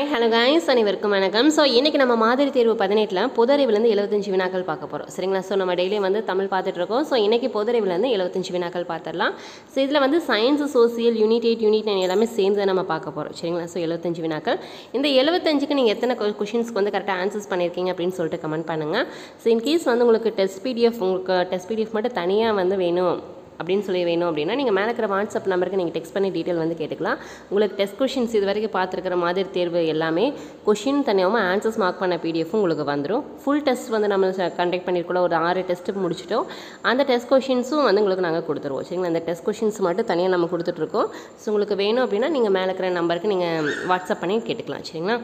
hi hello guys அனைவருக்கும் வணக்கம் so இன்றைக்கி நம்ம மாதிரி தேர்வு பதினெட்டில் பொதறிவுலேருந்து எழுபத்தஞ்சு வினாக்கள் பார்க்க போகிறோம் சரிங்களா ஸோ நம்ம டெய்லியும் வந்து தமிழ் பார்த்துட்டு இருக்கோம் ஸோ இன்றைக்கி பொதறிவுலேருந்து எழுபத்தஞ்சு வினாக்கள் பார்த்துடலாம் ஸோ இதில் வந்து science social unit eight unit nine எல்லாமே சேர்ந்து தான் நம்ம பார்க்க போகிறோம் சரிங்களா ஸோ எழுபத்தஞ்சு வினாக்கள் இந்த எழுபத்தஞ்சுக்கு நீங்கள் எத்தனை கொஷின்ஸ்க்கு வந்து கரெக்டாக ஆன்சர்ஸ் பண்ணியிருக்கீங்க அப்படின்னு சொல்லிட்டு கமெண்ட் பண்ணுங்கள் ஸோ இன்கேஸ் வந்து உங்களுக்கு டெஸ்ட் பிடிஎஃப் உங்களுக்கு டெஸ்ட் பிடிஎஃப் மட்டும் தனியாக வந்து வேணும் அப்படின்னு சொல்லி வேணும் அப்படின்னா நீங்கள் மேலே இருக்கிற வாட்ஸ்அப் நம்பருக்கு நீங்கள் டெக்ஸ்ட் பண்ணி டீட்டெயில் வந்து கேட்டுக்கலாம் உங்களுக்கு டெஸ்ட் கொஷின்ஸ் இது வரைக்கும் பார்த்துருக்கிற மாதிரி தேர்வு எல்லாமே கொஷின் தனியாகவும் ஆன்சர்ஸ் மார்க் பண்ண பிடிஎஃப் உங்களுக்கு வந்துடும் ஃபுல் டெஸ்ட் வந்து நம்ம கண்டக்ட் பண்ணியிருக்கோம் ஒரு ஆறு டெஸ்ட்டு முடிச்சிட்டோம் அந்த டெஸ்ட் கொஷின்ஸும் வந்து உங்களுக்கு நாங்கள் கொடுத்துருவோம் சரிங்களா அந்த டெஸ்ட் கொஷின்ஸ் மட்டும் தனியாக நம்ம கொடுத்துட்ருக்கோம் ஸோ உங்களுக்கு வேணும் அப்படின்னா நீங்கள் மேலே இருக்கிற நம்பருக்கு நீங்கள் வாட்ஸ்அப் பண்ணி கேட்டுக்கலாம் சரிங்களா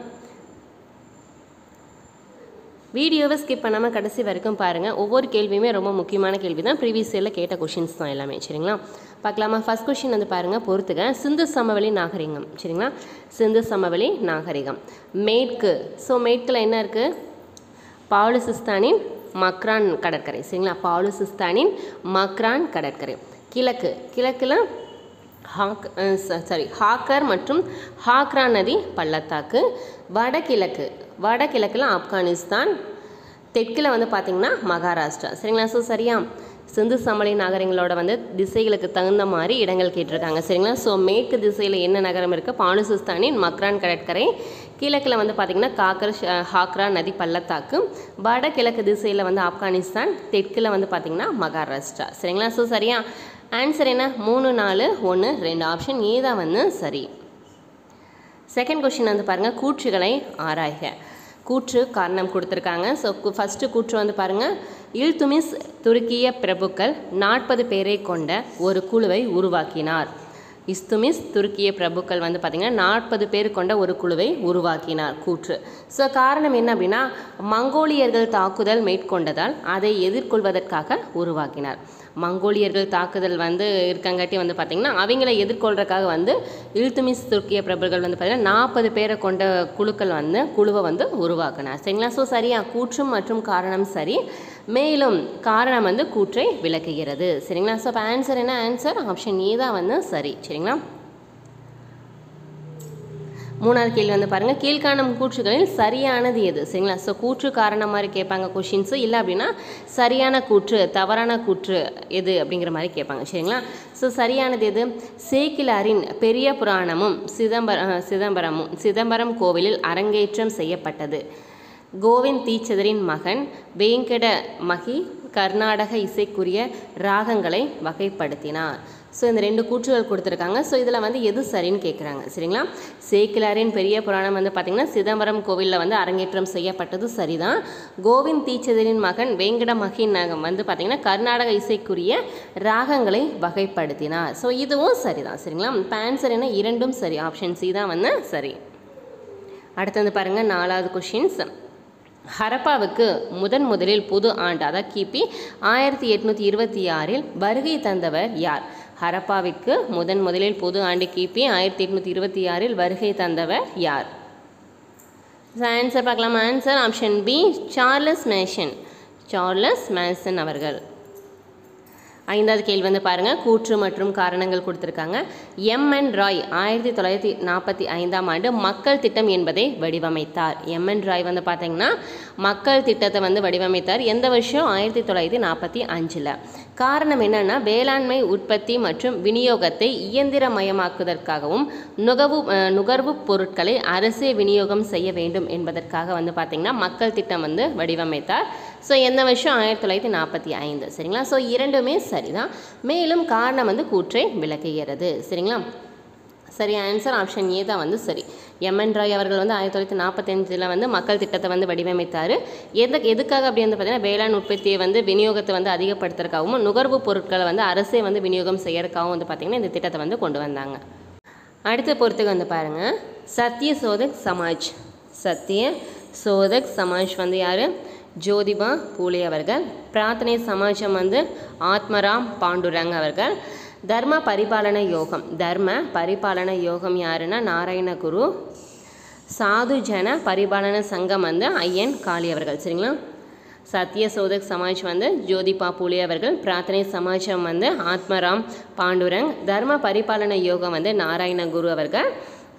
வீடியோவை ஸ்கிப் பண்ணாமல் கடைசி வரைக்கும் பாருங்கள் ஒவ்வொரு கேள்வியுமே ரொம்ப முக்கியமான கேள்வி தான் ப்ரீவியஸ் இயரில் கேட்ட கொஷின்ஸ் தான் எல்லாமே சரிங்களா பார்க்கலாமா ஃபஸ்ட் கொஷின் வந்து பாருங்கள் பொறுத்துக்க சிந்து சமவெளி நாகரிகம் சரிங்களா சிந்து சமவெளி நாகரிகம் மேற்கு ஸோ மேற்கில் என்ன இருக்குது பாலுசிஸ்தானின் மக்ரான் கடற்கரை சரிங்களா பாலுசிஸ்தானின் மக்ரான் கடற்கரை கிழக்கு கிழக்கில் ஹாக் சாரி ஹாக்கர் மற்றும் ஹாக்ரா நதி பள்ளத்தாக்கு வடகிழக்கு வடகிழக்கில் ஆப்கானிஸ்தான் தெற்கில் வந்து பார்த்திங்கன்னா மகாராஷ்டிரா சரிங்களா ஸோ சரியா சிந்து சமவெளி நகரங்களோட வந்து திசைகளுக்கு தகுந்த மாதிரி இடங்கள் கேட்டிருக்காங்க சரிங்களா ஸோ மேற்கு திசையில் என்ன நகரம் இருக்குது பாலுசிஸ்தானின் மக்ரான் கடற்கரை கிழக்கில் வந்து பார்த்திங்கன்னா காக்கர் ஹாக்ரா நதி பள்ளத்தாக்கு வடகிழக்கு திசையில் வந்து ஆப்கானிஸ்தான் தெற்கில் வந்து பார்த்திங்கன்னா மகாராஷ்டிரா சரிங்களா ஸோ சரியா ஆன்சர் என்ன மூணு நாலு ஒன்று ரெண்டு ஆப்ஷன் ஏ தான் வந்து சரி செகண்ட் கொஷின் வந்து பாருங்கள் கூற்றுகளை ஆராய்க கூற்று காரணம் கொடுத்துருக்காங்க ஸோ ஃபஸ்ட்டு கூற்று வந்து பாருங்கள் இல்துமிஸ் துருக்கிய பிரபுக்கள் நாற்பது பேரை கொண்ட ஒரு குழுவை உருவாக்கினார் இஸ்துமிஸ் துருக்கிய பிரபுக்கள் வந்து பார்த்திங்கன்னா நாற்பது பேர் கொண்ட ஒரு குழுவை உருவாக்கினார் கூற்று ஸோ காரணம் என்ன அப்படின்னா மங்கோலியர்கள் தாக்குதல் மேற்கொண்டதால் அதை எதிர்கொள்வதற்காக உருவாக்கினார் மங்கோலியர்கள் தாக்குதல் வந்து இருக்கங்காட்டி வந்து பார்த்திங்கன்னா அவங்கள எதிர்கொள்றதுக்காக வந்து இல்துமிஸ் துருக்கிய பிரபுகள் வந்து பார்த்திங்கன்னா நாற்பது பேரை கொண்ட குழுக்கள் வந்து குழுவை வந்து உருவாக்கினார் சரிங்களா ஸோ சரியா கூற்றும் மற்றும் காரணம் சரி மேலும் காரணம் வந்து கூற்றை விளக்குகிறது சரிங்களா ஸோ இப்போ ஆன்சர் என்ன ஆன்சர் ஆப்ஷன் ஏ தான் வந்து சரி சரிங்களா மூணாவது கேள்வி வந்து பாருங்கள் கீழ்காணும் கூற்றுகளில் சரியானது எது சரிங்களா ஸோ கூற்று காரணம் மாதிரி கேட்பாங்க கொஷின்ஸு இல்லை அப்படின்னா சரியான கூற்று தவறான கூற்று எது அப்படிங்கிற மாதிரி கேட்பாங்க சரிங்களா ஸோ சரியானது எது சேக்கிலாரின் பெரிய புராணமும் சிதம்பரம் சிதம்பரமும் சிதம்பரம் கோவிலில் அரங்கேற்றம் செய்யப்பட்டது கோவிந்த் தீட்சதரின் மகன் வேங்கட மகி கர்நாடக இசைக்குரிய ராகங்களை வகைப்படுத்தினார் ஸோ இந்த ரெண்டு கூற்றுகள் கொடுத்துருக்காங்க ஸோ இதில் வந்து எது சரின்னு கேட்குறாங்க சரிங்களா சேக்கிலாரின் பெரிய புராணம் வந்து பார்த்திங்கன்னா சிதம்பரம் கோவிலில் வந்து அரங்கேற்றம் செய்யப்பட்டது சரிதான் கோவிந்த் தீட்சதரின் மகன் வேங்கட மகின் வந்து பார்த்திங்கன்னா கர்நாடக இசைக்குரிய ராகங்களை வகைப்படுத்தினார் ஸோ இதுவும் சரிதான் சரிங்களா இப்போ ஆன்சர் என்ன இரண்டும் சரி ஆப்ஷன் சி தான் வந்து சரி அடுத்தது பாருங்கள் நாலாவது கொஷின்ஸ் ஹரப்பாவுக்கு முதன் முதலில் புது ஆண்டு அதாவது கிபி ஆயிரத்தி எட்நூற்றி இருபத்தி ஆறில் வருகை தந்தவர் யார் ஹரப்பாவிற்கு முதன் முதலில் புது ஆண்டு கிபி ஆயிரத்தி எட்நூற்றி இருபத்தி ஆறில் வருகை தந்தவர் யார் ஆன்சர் பார்க்கலாம் answer option B Charles Mason Charles Mason அவர்கள் ஐந்தாவது கேள்வி வந்து பாருங்கள் கூற்று மற்றும் காரணங்கள் கொடுத்துருக்காங்க எம் என் ராய் ஆயிரத்தி தொள்ளாயிரத்தி நாற்பத்தி ஐந்தாம் ஆண்டு மக்கள் திட்டம் என்பதை வடிவமைத்தார் எம் என் ராய் வந்து பார்த்தீங்கன்னா மக்கள் திட்டத்தை வந்து வடிவமைத்தார் எந்த வருஷம் ஆயிரத்தி தொள்ளாயிரத்தி நாற்பத்தி அஞ்சில் காரணம் என்னென்னா வேளாண்மை உற்பத்தி மற்றும் விநியோகத்தை இயந்திரமயமாக்குவதற்காகவும் நுகர்வு நுகர்வு பொருட்களை அரசே விநியோகம் செய்ய வேண்டும் என்பதற்காக வந்து பார்த்திங்கன்னா மக்கள் திட்டம் வந்து வடிவமைத்தார் ஸோ எந்த வருஷம் ஆயிரத்தி தொள்ளாயிரத்தி நாற்பத்தி ஐந்து சரிங்களா ஸோ இரண்டுமே சரிதான் மேலும் காரணம் வந்து கூற்றை விளக்குகிறது சரிங்களா சரி ஆன்சர் ஆப்ஷன் ஏ தான் வந்து சரி எம்என் ராய் அவர்கள் வந்து ஆயிரத்தி தொள்ளாயிரத்தி நாற்பத்தஞ்சில் வந்து மக்கள் திட்டத்தை வந்து வடிவமைத்தார் எந்த எதுக்காக அப்படி வந்து பார்த்திங்கன்னா வேளாண் உற்பத்தியை வந்து விநியோகத்தை வந்து அதிகப்படுத்துறதுக்காகவும் நுகர்வு பொருட்களை வந்து அரசே வந்து விநியோகம் செய்யறதுக்காகவும் வந்து பார்த்திங்கன்னா இந்த திட்டத்தை வந்து கொண்டு வந்தாங்க அடுத்த பொறுத்துக்கு வந்து பாருங்கள் சத்திய சோதக் சமாஜ் சத்திய சோதக் சமாஜ் வந்து யார் ஜோதிபா பூலே அவர்கள் பிரார்த்தனை சமாஜம் வந்து ஆத்மராம் பாண்டுரங் அவர்கள் தர்ம பரிபாலன யோகம் தர்ம பரிபாலன யோகம் யாருன்னா நாராயணகுரு சாது ஜன பரிபாலன சங்கம் வந்து ஐயன் காளி அவர்கள் சரிங்களா சத்ய சோதக் சமாஜ் வந்து ஜோதிபா பூலே அவர்கள் பிரார்த்தனை சமாஜம் வந்து ஆத்மராம் பாண்டுரங் தர்ம பரிபாலன யோகம் வந்து நாராயண குரு அவர்கள்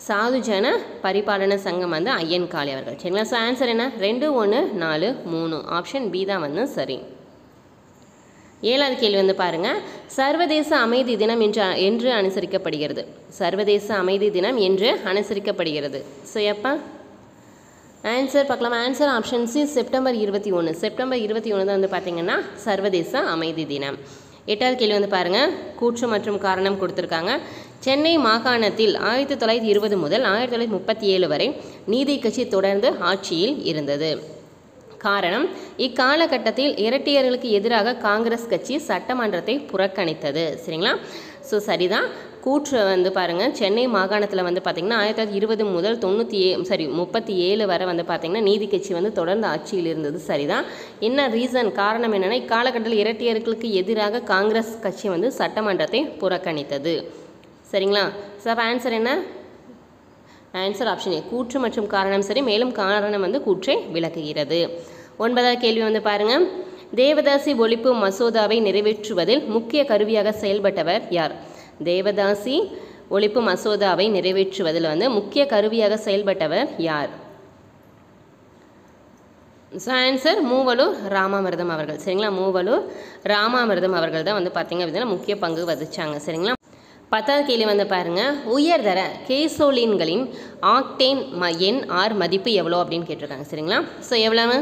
சாதுஜன பரிபாலன சங்கம் வந்து ஐயன் காளி அவர்கள் சரிங்களா ஸோ ஆன்சர் என்ன ரெண்டு ஒன்று நாலு மூணு ஆப்ஷன் பி தான் வந்து சரி ஏழாவது கேள்வி வந்து பாருங்க சர்வதேச அமைதி தினம் என்று என்று அனுசரிக்கப்படுகிறது சர்வதேச அமைதி தினம் என்று அனுசரிக்கப்படுகிறது ஸோ எப்போ ஆன்சர் பார்க்கலாம் ஆன்சர் ஆப்ஷன் சி செப்டம்பர் இருபத்தி ஒன்று செப்டம்பர் இருபத்தி ஒன்று தான் வந்து பார்த்தீங்கன்னா சர்வதேச அமைதி தினம் எட்டாவது கேள்வி வந்து பாருங்கள் கூற்று மற்றும் காரணம் கொடுத்துருக்காங்க சென்னை மாகாணத்தில் ஆயிரத்தி தொள்ளாயிரத்தி இருபது முதல் ஆயிரத்தி தொள்ளாயிரத்தி முப்பத்தி ஏழு வரை நீதி கட்சி தொடர்ந்து ஆட்சியில் இருந்தது காரணம் இக்காலகட்டத்தில் இரட்டையர்களுக்கு எதிராக காங்கிரஸ் கட்சி சட்டமன்றத்தை புறக்கணித்தது சரிங்களா ஸோ சரிதான் கூற்று வந்து பாருங்கள் சென்னை மாகாணத்தில் வந்து பார்த்திங்கன்னா ஆயிரத்தி தொள்ளாயிரத்தி இருபது முதல் தொண்ணூற்றி ஏ சாரி முப்பத்தி ஏழு வரை வந்து பார்த்திங்கன்னா நீதி கட்சி வந்து தொடர்ந்து ஆட்சியில் இருந்தது சரிதான் என்ன ரீசன் காரணம் என்னென்னா இக்காலகட்டத்தில் இரட்டையர்களுக்கு எதிராக காங்கிரஸ் கட்சி வந்து சட்டமன்றத்தை புறக்கணித்தது சரிங்களா சார் ஆன்சர் என்ன ஆன்சர் ஆப்ஷன் ஏ கூற்று மற்றும் காரணம் சரி மேலும் காரணம் வந்து கூற்றை விளக்குகிறது ஒன்பதாவது கேள்வி வந்து பாருங்க தேவதாசி ஒழிப்பு மசோதாவை நிறைவேற்றுவதில் முக்கிய கருவியாக செயல்பட்டவர் யார் தேவதாசி ஒழிப்பு மசோதாவை நிறைவேற்றுவதில் வந்து முக்கிய கருவியாக செயல்பட்டவர் யார் ஸோ ஆன்சர் மூவலூர் ராமாமிர்தம் அவர்கள் சரிங்களா மூவலூர் ராமாமிர்தம் அவர்கள் தான் வந்து பார்த்தீங்க அப்படின்னா முக்கிய பங்கு வகிச்சாங்க சரிங்களா பத்தாவது கேள்வி வந்து பாருங்க உயர்தர கேசோலின்களின் ஆக்டேன் ம எண் ஆர் மதிப்பு எவ்வளோ அப்படின்னு கேட்டிருக்காங்க சரிங்களா ஸோ எவ்வளவு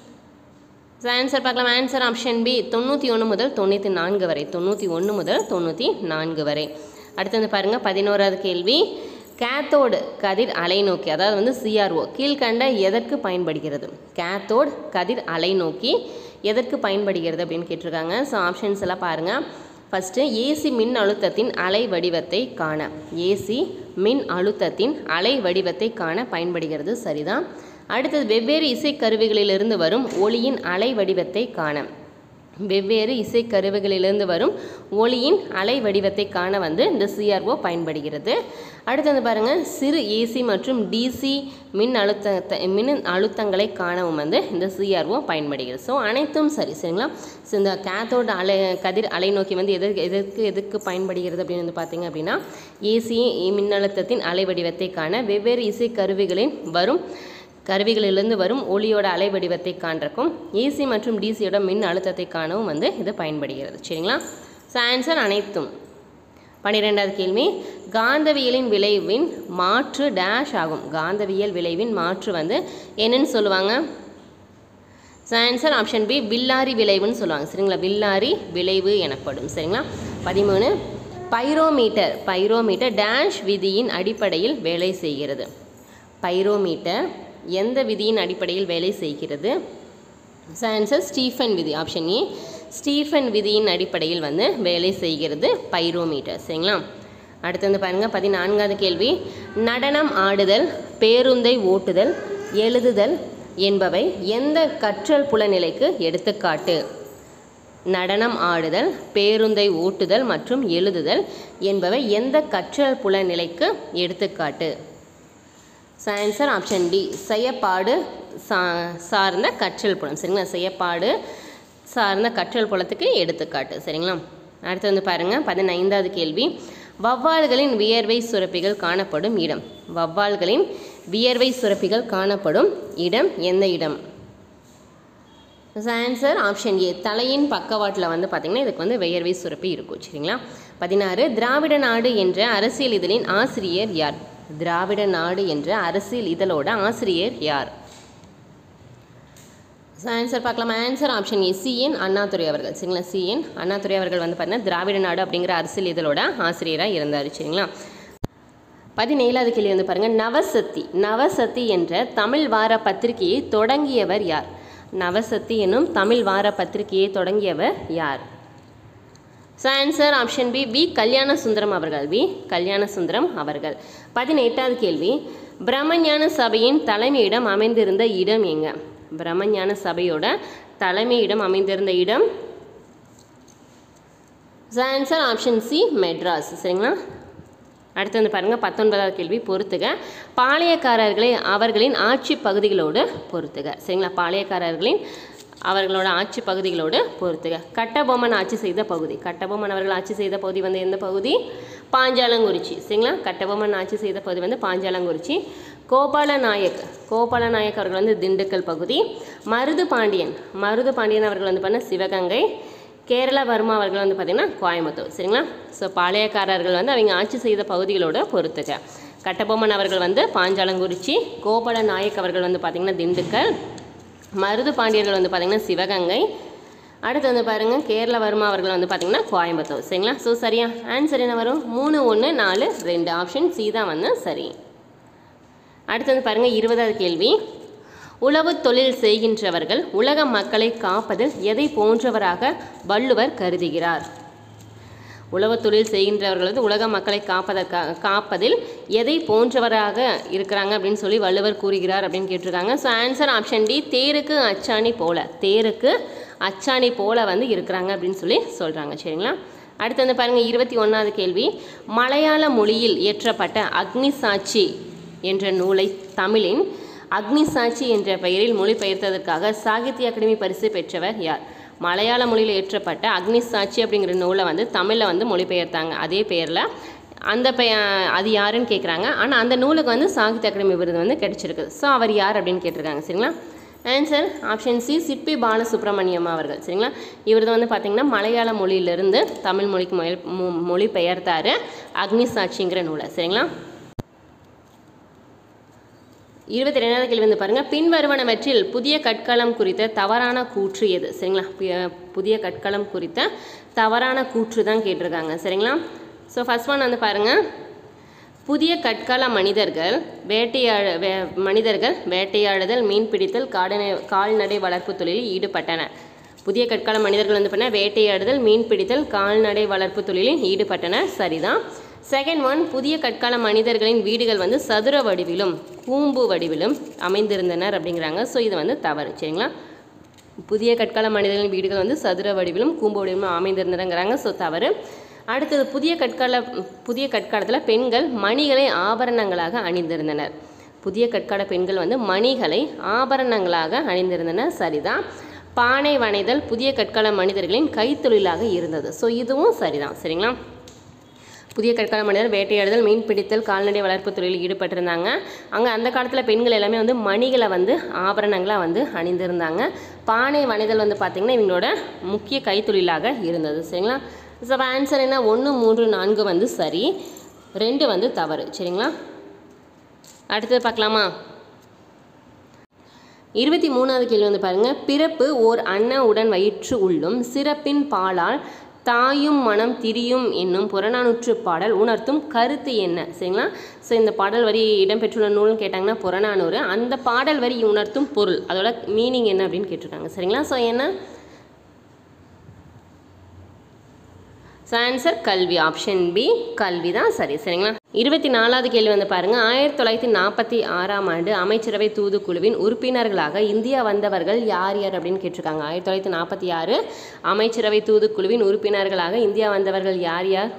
ஸோ ஆன்சர் பார்க்கலாம் ஆன்சர் ஆப்ஷன் பி தொண்ணூற்றி ஒன்று முதல் தொண்ணூற்றி நான்கு வரை தொண்ணூற்றி ஒன்று முதல் தொண்ணூற்றி நான்கு வரை அடுத்து வந்து பாருங்கள் பதினோராவது கேள்வி கேத்தோடு கதிர் அலைநோக்கி அதாவது வந்து சிஆர்ஓ கீழ்கண்ட எதற்கு பயன்படுகிறது கேத்தோடு கதிர் அலைநோக்கி எதற்கு பயன்படுகிறது அப்படின்னு கேட்டிருக்காங்க ஸோ ஆப்ஷன்ஸ் எல்லாம் பாருங்கள் ஃபஸ்ட்டு ஏசி மின் அழுத்தத்தின் அலை வடிவத்தை காண ஏசி மின் அழுத்தத்தின் அலை வடிவத்தை காண பயன்படுகிறது சரிதான் அடுத்தது வெவ்வேறு இசைக்கருவிகளிலிருந்து வரும் ஒளியின் அலை வடிவத்தை காண வெவ்வேறு இசைக்கருவிகளிலிருந்து வரும் ஒளியின் அலை வடிவத்தை காண வந்து இந்த சிஆர்ஓ பயன்படுகிறது அடுத்து வந்து பாருங்கள் சிறு ஏசி மற்றும் டிசி மின் அழுத்தத்தை மின் அழுத்தங்களை காணவும் வந்து இந்த சிஆர்ஓ பயன்படுகிறது ஸோ அனைத்தும் சரி சரிங்களா ஸோ இந்த கேத்தோட அலை கதிர் அலைநோக்கி வந்து எதற்கு எதற்கு எதற்கு பயன்படுகிறது அப்படின்னு வந்து பார்த்தீங்க அப்படின்னா ஏசி மின்னழுத்தத்தின் அலை வடிவத்தை காண வெவ்வேறு இசைக்கருவிகளின் வரும் கருவிகளிலிருந்து வரும் ஒளியோட அலை வடிவத்தை காண்றக்கும் ஏசி மற்றும் டிசியோட மின் அழுத்தத்தை காணவும் வந்து இது பயன்படுகிறது சரிங்களா ஸோ ஆன்சர் அனைத்தும் பன்னிரெண்டாவது கேள்வி காந்தவியலின் விளைவின் மாற்று டேஷ் ஆகும் காந்தவியல் விளைவின் மாற்று வந்து என்னன்னு சொல்லுவாங்க so answer option B Villari விளைவுன்னு சொல்லுவாங்க சரிங்களா வில்லாரி விளைவு எனப்படும் சரிங்களா பதிமூணு பைரோமீட்டர் பைரோமீட்டர் டேஷ் விதியின் அடிப்படையில் வேலை செய்கிறது பைரோமீட்டர் எந்த விதியின் அடிப்படையில் வேலை செய்கிறது ஸோ ஆன்சர் ஸ்டீஃபன் விதி ஆப்ஷன் ஏ ஸ்டீஃபன் விதியின் அடிப்படையில் வந்து வேலை செய்கிறது பைரோமீட்டர் சரிங்களா அடுத்து வந்து பாருங்கள் பதினான்காவது கேள்வி நடனம் ஆடுதல் பேருந்தை ஓட்டுதல் எழுதுதல் என்பவை எந்த கற்றல் புலநிலைக்கு எடுத்துக்காட்டு நடனம் ஆடுதல் பேருந்தை ஓட்டுதல் மற்றும் எழுதுதல் என்பவை எந்த கற்றல் புலநிலைக்கு எடுத்துக்காட்டு ஆன்சர் ஆப்ஷன் டி செயப்பாடு சா சார்ந்த கற்றல் புலம் சரிங்களா செயப்பாடு சார்ந்த கற்றல் புலத்துக்கு எடுத்துக்காட்டு சரிங்களா அடுத்து வந்து பாருங்கள் பதினைந்தாவது கேள்வி வவ்வால்களின் வியர்வை சுரப்பிகள் காணப்படும் இடம் வவ்வால்களின் வியர்வை சுரப்பிகள் காணப்படும் இடம் எந்த இடம் ஆன்சர் ஆப்ஷன் ஏ தலையின் பக்கவாட்டில் வந்து பார்த்திங்கன்னா இதுக்கு வந்து வியர்வை சுரப்பி இருக்கும் சரிங்களா பதினாறு திராவிட நாடு என்ற அரசியல் இதழின் ஆசிரியர் யார் திராவிட நாடு என்ற அரசியல் இதழோட ஆசிரியர் யார் ஆன்சர் பார்க்கலாம் answer option A CN Annadurai அவர்கள் சரிங்களா சிஎன் அண்ணாதுரை அவர்கள் வந்து பார்த்தீங்கன்னா திராவிட நாடு அப்படிங்கிற அரசியல் இதழோட ஆசிரியராக இருந்தார் சரிங்களா பதினேழாவது கேள்வி வந்து பாருங்கள் நவசக்தி நவசக்தி என்ற தமிழ் வார பத்திரிகையை தொடங்கியவர் யார் நவசக்தி என்னும் தமிழ் வார பத்திரிகையை தொடங்கியவர் யார் so answer option B V Kalyanasundaram அவர்கள் வி கல்யாண சுந்தரம் அவர்கள் பதினெட்டாவது கேள்வி பிரம்மஞான சபையின் தலைமையிடம் அமைந்திருந்த இடம் எங்க பிரம்மஞான சபையோட தலைமையிடம் அமைந்திருந்த இடம் ஆன்சர் ஆப்ஷன் சி மெட்ராஸ் சரிங்களா அடுத்து வந்து பாருங்கள் பத்தொன்பதாவது கேள்வி பொறுத்துக பாளையக்காரர்களை அவர்களின் ஆட்சி பகுதிகளோடு பொறுத்துக சரிங்களா பாளையக்காரர்களின் அவர்களோட ஆட்சி பகுதிகளோடு பொறுத்துக கட்டபொம்மன் ஆட்சி செய்த பகுதி கட்டபொம்மன் அவர்கள் ஆட்சி செய்த பகுதி வந்து எந்த பகுதி பாஞ்சாலங்குறிச்சி சரிங்களா கட்டபொம்மன் ஆட்சி செய்த பகுதி வந்து பாஞ்சாலங்குறிச்சி கோபால நாயக் கோபால நாயக் அவர்கள் வந்து திண்டுக்கல் பகுதி மருது பாண்டியன் மருது பாண்டியன் அவர்கள் வந்து பண்ண சிவகங்கை கேரளவர்மா அவர்கள் வந்து பார்த்திங்கன்னா கோயம்புத்தூர் சரிங்களா ஸோ பாளையக்காரர்கள் வந்து அவங்க ஆட்சி செய்த பகுதிகளோட பொறுத்துக்க கட்டபொம்மன் அவர்கள் வந்து பாஞ்சாலங்குறிச்சி கோபால நாயக் அவர்கள் வந்து பார்த்திங்கன்னா திண்டுக்கல் மருது பாண்டியர்கள் வந்து பார்த்திங்கன்னா சிவகங்கை அடுத்து வந்து பாருங்கள் கேரளவர்மா அவர்கள் வந்து பார்த்திங்கன்னா கோயம்புத்தூர் சரிங்களா ஸோ சரியா ஆன்சர் என்ன வரும் மூணு ஒன்று நாலு ரெண்டு ஆப்ஷன் சி தான் வந்து சரி அடுத்து வந்து பாருங்கள் இருபதாவது கேள்வி உழவு தொழில் செய்கின்றவர்கள் உலக மக்களை காப்பதில் எதை போன்றவராக வள்ளுவர் கருதுகிறார் உழவு தொழில் செய்கின்றவர்கள் வந்து உலக மக்களை காப்பதற்காக காப்பதில் எதை போன்றவராக இருக்கிறாங்க அப்படின்னு சொல்லி வள்ளுவர் கூறுகிறார் அப்படின்னு கேட்டிருக்காங்க ஸோ ஆன்சர் ஆப்ஷன் டி தேருக்கு அச்சாணி போல தேருக்கு அச்சாணி போல வந்து இருக்கிறாங்க அப்படின்னு சொல்லி சொல்கிறாங்க சரிங்களா அடுத்து வந்து பாருங்கள் இருபத்தி ஒன்றாவது கேள்வி மலையாள மொழியில் இயற்றப்பட்ட அக்னி சாட்சி என்ற நூலை தமிழின் அக்னி சாட்சி என்ற பெயரில் மொழிபெயர்த்ததற்காக சாகித்ய அகாடமி பரிசு பெற்றவர் யார் மலையாள மொழியில் இயற்றப்பட்ட அக்னி சாட்சி அப்படிங்கிற நூலை வந்து தமிழில் வந்து மொழிபெயர்த்தாங்க அதே பெயரில் அந்த பெய அது யாருன்னு கேட்குறாங்க ஆனால் அந்த நூலுக்கு வந்து சாகித்ய அகாடமி விருது வந்து கிடைச்சிருக்கு ஸோ அவர் யார் அப்படின்னு கேட்டிருக்காங்க சரிங்களா answer option C Sippi Balasubramaniam அவர்கள் சரிங்களா இவர் வந்து பார்த்திங்கன்னா மலையாள மொழியிலிருந்து தமிழ் மொழிக்கு மொழி மொ- மொழிபெயர்த்தார் அக்னி சாட்சிங்கிற நூலை சரிங்களா இருபத்தி ரெண்டாவது கேள்வி வந்து பாருங்கள் பின்வருவனவற்றில் புதிய கற்களம் குறித்த தவறான கூற்று எது சரிங்களா பி- புதிய கற்களம் குறித்த தவறான கூற்று தான் கேட்டிருக்காங்க சரிங்களா ஸோ ஃபர்ஸ்ட் ஒன் வந்து பாருங்கள் புதிய கற்கால மனிதர்கள் வேட்டையாட வே மனிதர்கள் வேட்டையாடுதல் மீன்பிடித்தல் காடனை கால்நடை வளர்ப்பு தொழிலில் ஈடுபட்டனர் புதிய கற்கால மனிதர்கள் வந்து பண்ண வேட்டையாடுதல் மீன்பிடித்தல் கால்நடை வளர்ப்பு தொழிலில் ஈடுபட்டனர் சரிதான் செகண்ட் ஒன் புதிய கற்கால மனிதர்களின் வீடுகள் வந்து சதுர வடிவிலும் கூம்பு வடிவிலும் அமைந்திருந்தனர் அப்படிங்கிறாங்க ஸோ இது வந்து தவறு சரிங்களா புதிய கற்கால மனிதர்களின் வீடுகள் வந்து சதுர வடிவிலும் கூம்பு வடிவிலும் அமைந்திருந்தனங்கிறாங்க ஸோ தவறு அடுத்தது புதிய கற்கால புதிய கற்காலத்தில் பெண்கள் மணிகளை ஆபரணங்களாக அணிந்திருந்தனர் புதிய கற்கால பெண்கள் வந்து மணிகளை ஆபரணங்களாக அணிந்திருந்தனர் சரிதான் பானை வனைதல் புதிய கற்கால மனிதர்களின் கைத்தொழிலாக இருந்தது ஸோ இதுவும் சரிதான் சரிங்களா புதிய கற்கால மனிதர் வேட்டையாடுதல் மீன் பிடித்தல் கால்நடை வளர்ப்பு தொழிலில் ஈடுபட்டிருந்தாங்க அங்கே அந்த காலத்தில் பெண்கள் எல்லாமே வந்து மணிகளை வந்து ஆபரணங்களாக வந்து அணிந்திருந்தாங்க பானை வனைதல் வந்து பார்த்திங்கன்னா இவங்களோட முக்கிய கைத்தொழிலாக இருந்தது சரிங்களா ஸோ ஆன்சர் என்ன ஒன்று மூன்று நான்கு வந்து சரி ரெண்டு வந்து தவறு சரிங்களா அடுத்தது பார்க்கலாமா இருபத்தி மூணாவது கேள்வி வந்து பாருங்கள் பிறப்பு ஓர் அன்ன உடன் வயிற்று உள்ளும் சிறப்பின் பாலால் தாயும் மனம் திரியும் என்னும் புறநானூற்று பாடல் உணர்த்தும் கருத்து என்ன சரிங்களா ஸோ இந்த பாடல் வரி இடம்பெற்றுள்ள நூல்னு கேட்டாங்கன்னா புறநானூறு அந்த பாடல் வரி உணர்த்தும் பொருள் அதோட மீனிங் என்ன அப்படின்னு கேட்டிருக்காங்க சரிங்களா ஸோ என்ன ஸோ ஆன்சர் கல்வி ஆப்ஷன் பி கல்வி தான் சரி சரிங்களா இருபத்தி நாலாவது கேள்வி வந்து பாருங்க ஆயிரத்தி தொள்ளாயிரத்தி நாற்பத்தி ஆறாம் ஆண்டு அமைச்சரவை தூதுக்குழுவின் உறுப்பினர்களாக இந்தியா வந்தவர்கள் யார் யார் அப்படின்னு கேட்டிருக்காங்க ஆயிரத்தி தொள்ளாயிரத்தி நாற்பத்தி ஆறு அமைச்சரவை தூதுக்குழுவின் உறுப்பினர்களாக இந்தியா வந்தவர்கள் யார் யார்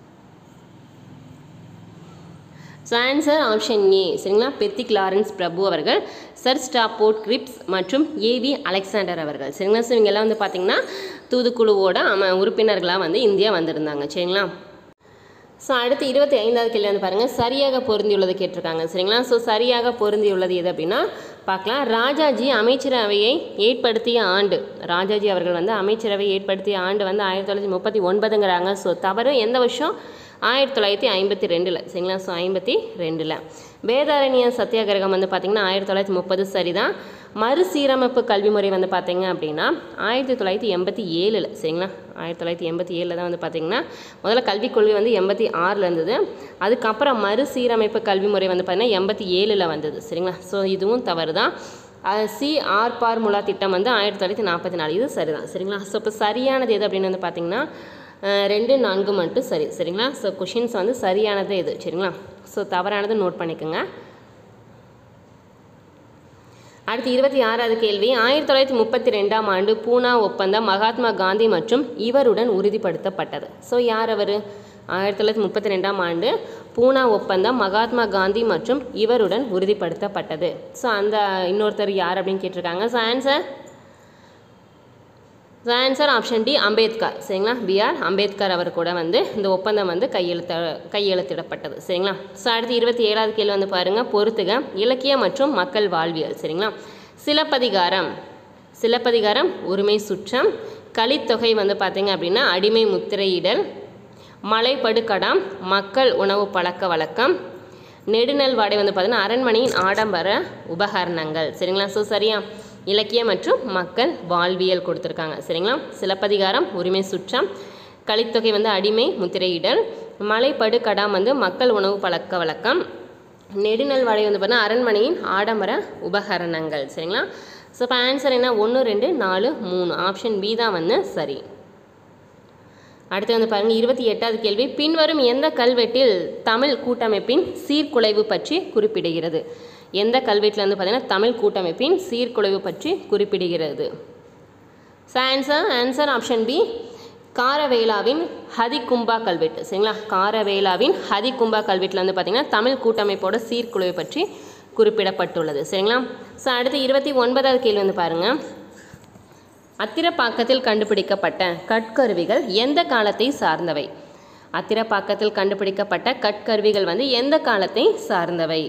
ஸோ ஆன்சர் ஆப்ஷன் ஏ சரிங்களா பெத்திக் லாரன்ஸ் பிரபு அவர்கள் சர் ஸ்டாப்போர்ட் கிரிப்ஸ் மற்றும் ஏவி அலெக்சாண்டர் அவர்கள் சரிங்களா ஸோ இவங்க எல்லாம் வந்து பார்த்திங்கன்னா தூதுக்குழுவோட அம உறுப்பினர்களாக வந்து இந்தியா வந்திருந்தாங்க சரிங்களா ஸோ அடுத்து இருபத்தி ஐந்தாவது கேள்வி வந்து பாருங்கள் சரியாக பொருந்தியுள்ளது கேட்டிருக்காங்க சரிங்களா ஸோ சரியாக பொருந்தியுள்ளது எது அப்படின்னா பார்க்கலாம் ராஜாஜி அமைச்சரவையை ஏற்படுத்திய ஆண்டு ராஜாஜி அவர்கள் வந்து அமைச்சரவை ஏற்படுத்திய ஆண்டு வந்து ஆயிரத்தி தொள்ளாயிரத்தி முப்பத்தி ஒன்பதுங்கிறாங்க ஸோ தவறு எந்த வருஷம் ஆயிரத்தி தொள்ளாயிரத்தி ஐம்பத்தி ரெண்டில் சரிங்களா ஸோ ஐம்பத்தி ரெண்டில் வேதாரண்ய சத்தியாகிரகம் வந்து பார்த்திங்கன்னா ஆயிரத்தி தொள்ளாயிரத்தி முப்பது சரிதான் மறுசீரமைப்பு கல்வி முறை வந்து பார்த்திங்க அப்படின்னா ஆயிரத்தி தொள்ளாயிரத்தி எண்பத்தி ஏழில் சரிங்களா ஆயிரத்தி தொள்ளாயிரத்தி எண்பத்தி ஏழில் தான் வந்து பார்த்திங்கன்னா முதல்ல கல்விக் கொள்கை வந்து எண்பத்தி ஆறில் இருந்தது அதுக்கப்புறம் மறுசீரமைப்பு கல்வி முறை வந்து பார்த்திங்கன்னா எண்பத்தி ஏழில் வந்தது சரிங்களா ஸோ இதுவும் தவறு தான் சி ஆர் பார்முலா திட்டம் வந்து ஆயிரத்தி தொள்ளாயிரத்தி நாற்பத்தி நாலு இது சரிதான் சரிங்களா ஸோ இப்போ சரியானது எது அப்படின்னு வந்து பார்த்திங்கன்னா அஹ், ரெண்டு நான்கு மட்டும் சரி சரிங்களா ஸோ கொஷின்ஸ் வந்து சரியானது எது சரிங்களா ஸோ தவறானது நோட் பண்ணிக்கோங்க அடுத்து இருபத்தி ஆறாவது கேள்வி ஆயிரத்தி தொள்ளாயிரத்தி முப்பத்தி ரெண்டாம் ஆண்டு பூனா ஒப்பந்தம் மகாத்மா காந்தி மற்றும் இவருடன் உறுதிப்படுத்தப்பட்டது ஸோ யார் அவர் ஆயிரத்தி தொள்ளாயிரத்தி முப்பத்தி ரெண்டாம் ஆண்டு பூனா ஒப்பந்தம் மகாத்மா காந்தி மற்றும் இவருடன் உறுதிப்படுத்தப்பட்டது ஸோ அந்த இன்னொருத்தர் யார் அப்படின்னு கேட்டிருக்காங்க so answer answer option D Ambedkar சரிங்களா பிஆர் அம்பேத்கர் அவர் கூட வந்து இந்த ஒப்பந்தம் வந்து கையெழுத்த கையெழுத்திடப்பட்டது சரிங்களா ஸோ அடுத்து இருபத்தி ஏழாவது கேள்வி வந்து பாருங்கள் பொறுத்துக இலக்கியம் மற்றும் மக்கள் வாழ்வியல் சரிங்களா சிலப்பதிகாரம் சிலப்பதிகாரம் உரிமை சுற்றம் கலித்தொகை வந்து பார்த்தீங்க அப்படின்னா அடிமை முத்திரையிடல் மலைப்படுகடாம் மக்கள் உணவு பழக்க வழக்கம் நெடுநல் வாடை வந்து பார்த்தீங்கன்னா அரண்மனையின் ஆடம்பர உபகரணங்கள் சரிங்களா ஸோ சரியா இலக்கியம் மற்றும் மக்கள் வாழ்வியல் கொடுத்துருக்காங்க சரிங்களா சிலப்பதிகாரம் உரிமை சுற்றம் கலித்தொகை வந்து அடிமை முத்திரையிடல் மலைப்படு கடாம் வந்து மக்கள் உணவு பழக்க வழக்கம் நெடுநல் வாடை வந்து பார்த்தீங்கன்னா அரண்மனையின் ஆடம்பர உபகரணங்கள் சரிங்களா ஸோ இப்போ ஆன்சர் என்ன ஒன்று ரெண்டு நாலு மூணு ஆப்ஷன் பி தான் வந்து சரி அடுத்து வந்து பாருங்கள் இருபத்தி எட்டாவது கேள்வி பின்வரும் எந்த கல்வெட்டில் தமிழ் கூட்டமைப்பின் சீர்குலைவு பற்றி குறிப்பிடுகிறது எந்த கல்வெட்டில் வந்து பார்த்தீங்கன்னா தமிழ் கூட்டமைப்பின் சீர்குலைவு பற்றி குறிப்பிடுகிறது so answer answer option B காரவேலாவின் ஹதிகும்பா கல்வெட்டு சரிங்களா காரவேலாவின் ஹதிகும்பா கல்வெட்டில் வந்து பார்த்திங்கன்னா தமிழ் கூட்டமைப்போட சீர்குலைவு பற்றி குறிப்பிடப்பட்டுள்ளது சரிங்களா ஸோ அடுத்து இருபத்தி ஒன்பதாவது கேள்வி வந்து பாருங்கள் அத்திரப்பாக்கத்தில் கண்டுபிடிக்கப்பட்ட கற்கருவிகள் எந்த காலத்தை சார்ந்தவை அத்திரப்பாக்கத்தில் கண்டுபிடிக்கப்பட்ட கற்கருவிகள் வந்து எந்த காலத்தை சார்ந்தவை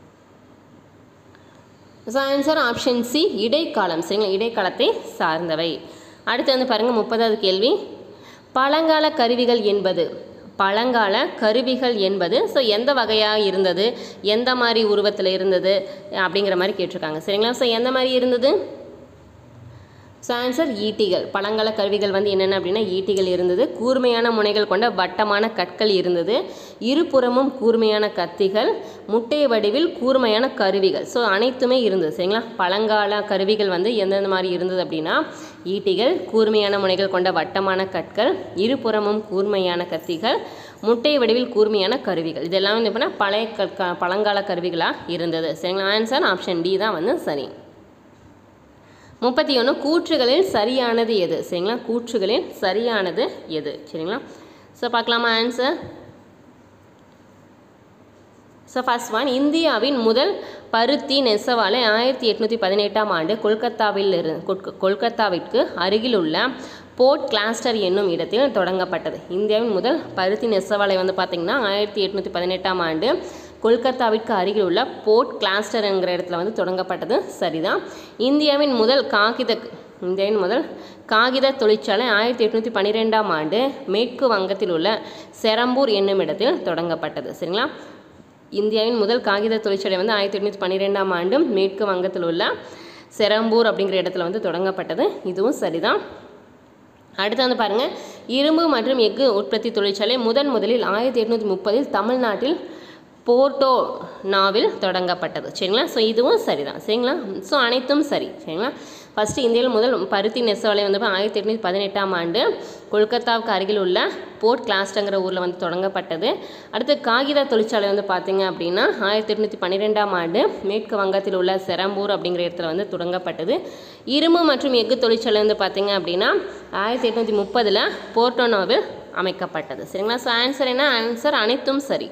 ஸோ ஆன்சர் ஆப்ஷன் சி இடைக்காலம் சரிங்களா இடைக்காலத்தை சார்ந்தவை அடுத்து வந்து பாருங்கள் முப்பதாவது கேள்வி பழங்கால கருவிகள் என்பது பழங்கால கருவிகள் என்பது ஸோ எந்த வகையாக இருந்தது எந்த மாதிரி உருவத்தில் இருந்தது அப்படிங்கிற மாதிரி கேட்டிருக்காங்க சரிங்களா ஸோ எந்த மாதிரி இருந்தது ஸோ ஆன்சர் ஈட்டிகள் பழங்கால கருவிகள் வந்து என்னென்ன அப்படின்னா ஈட்டிகள் இருந்தது கூர்மையான முனைகள் கொண்ட வட்டமான கற்கள் இருந்தது இருபுறமும் கூர்மையான கத்திகள் முட்டை வடிவில் கூர்மையான கருவிகள் ஸோ அனைத்துமே இருந்தது சரிங்களா பழங்கால கருவிகள் வந்து எந்தெந்த மாதிரி இருந்தது அப்படின்னா ஈட்டிகள் கூர்மையான முனைகள் கொண்ட வட்டமான கற்கள் இருபுறமும் கூர்மையான கத்திகள் முட்டை வடிவில் கூர்மையான கருவிகள் இதெல்லாம் வந்து எப்படின்னா பழைய க பழங்கால கருவிகளாக இருந்தது சரிங்களா ஆன்சர் ஆப்ஷன் டி தான் வந்து சரி முப்பத்தி ஒன்று கூற்றுகளில் சரியானது எது சரிங்களா கூற்றுகளில் சரியானது எது சரிங்களா ஸோ பார்க்கலாமா ஆன்சர் ஸோ ஃபர்ஸ்ட் ஒன் இந்தியாவின் முதல் பருத்தி நெசவாலை ஆயிரத்தி எட்நூற்றி பதினெட்டாம் ஆண்டு கொல்கத்தாவில் இருந்து கொல்க- கொல்கத்தாவிற்கு அருகில் உள்ள போர்ட் கிளாஸ்டர் என்னும் இடத்தில் தொடங்கப்பட்டது இந்தியாவின் முதல் பருத்தி நெசவாலை வந்து பார்த்திங்கன்னா ஆயிரத்தி எட்நூற்றி பதினெட்டாம் ஆண்டு கொல்கத்தாவிற்கு அருகில் உள்ள போர்ட் கிளாஸ்டர் என்கிற இடத்துல வந்து தொடங்கப்பட்டது சரிதான் இந்தியாவின் முதல் காகித இந்தியாவின் முதல் காகித தொழிற்சாலை ஆயிரத்தி எட்நூற்றி பன்னிரெண்டாம் ஆண்டு மேற்கு வங்கத்தில் உள்ள செரம்பூர் என்னும் இடத்தில் தொடங்கப்பட்டது சரிங்களா இந்தியாவின் முதல் காகித தொழிற்சாலை வந்து ஆயிரத்தி எட்நூற்றி பன்னிரெண்டாம் ஆண்டு மேற்கு வங்கத்தில் உள்ள செரம்பூர் அப்படிங்கிற இடத்துல வந்து தொடங்கப்பட்டது இதுவும் சரிதான் அடுத்து வந்து பாருங்கள் இரும்பு மற்றும் எஃகு உற்பத்தி தொழிற்சாலை முதன் முதலில் ஆயிரத்தி எட்நூற்றி முப்பதில் தமிழ்நாட்டில் போர்ட்டோ நாவில் தொடங்கப்பட்டது சரிங்களா ஸோ இதுவும் சரிதான் சரிங்களா ஸோ அனைத்தும் சரி சரிங்களா ஃபஸ்ட்டு இந்தியாவில் முதல் பருத்தி நெசவாலை வந்து ஆயிரத்தி எட்நூற்றி பதினெட்டாம் ஆண்டு கொல்கத்தாவுக்கு அருகில் உள்ள போர்ட் கிளாஸ்டங்கிற ஊரில் வந்து தொடங்கப்பட்டது அடுத்து காகித தொழிற்சாலை வந்து பார்த்தீங்க அப்படின்னா ஆயிரத்தி எட்நூற்றி பன்னிரெண்டாம் ஆண்டு மேற்கு வங்கத்தில் உள்ள செரம்பூர் அப்படிங்கிற இடத்துல வந்து தொடங்கப்பட்டது இரும்பு மற்றும் எஃகு தொழிற்சாலை வந்து பார்த்தீங்க அப்படின்னா ஆயிரத்தி எட்நூற்றி முப்பதில் போர்ட்டோனோவில் அமைக்கப்பட்டது சரிங்களா ஸோ ஆன்சர் என்ன ஆன்சர் அனைத்தும் சரி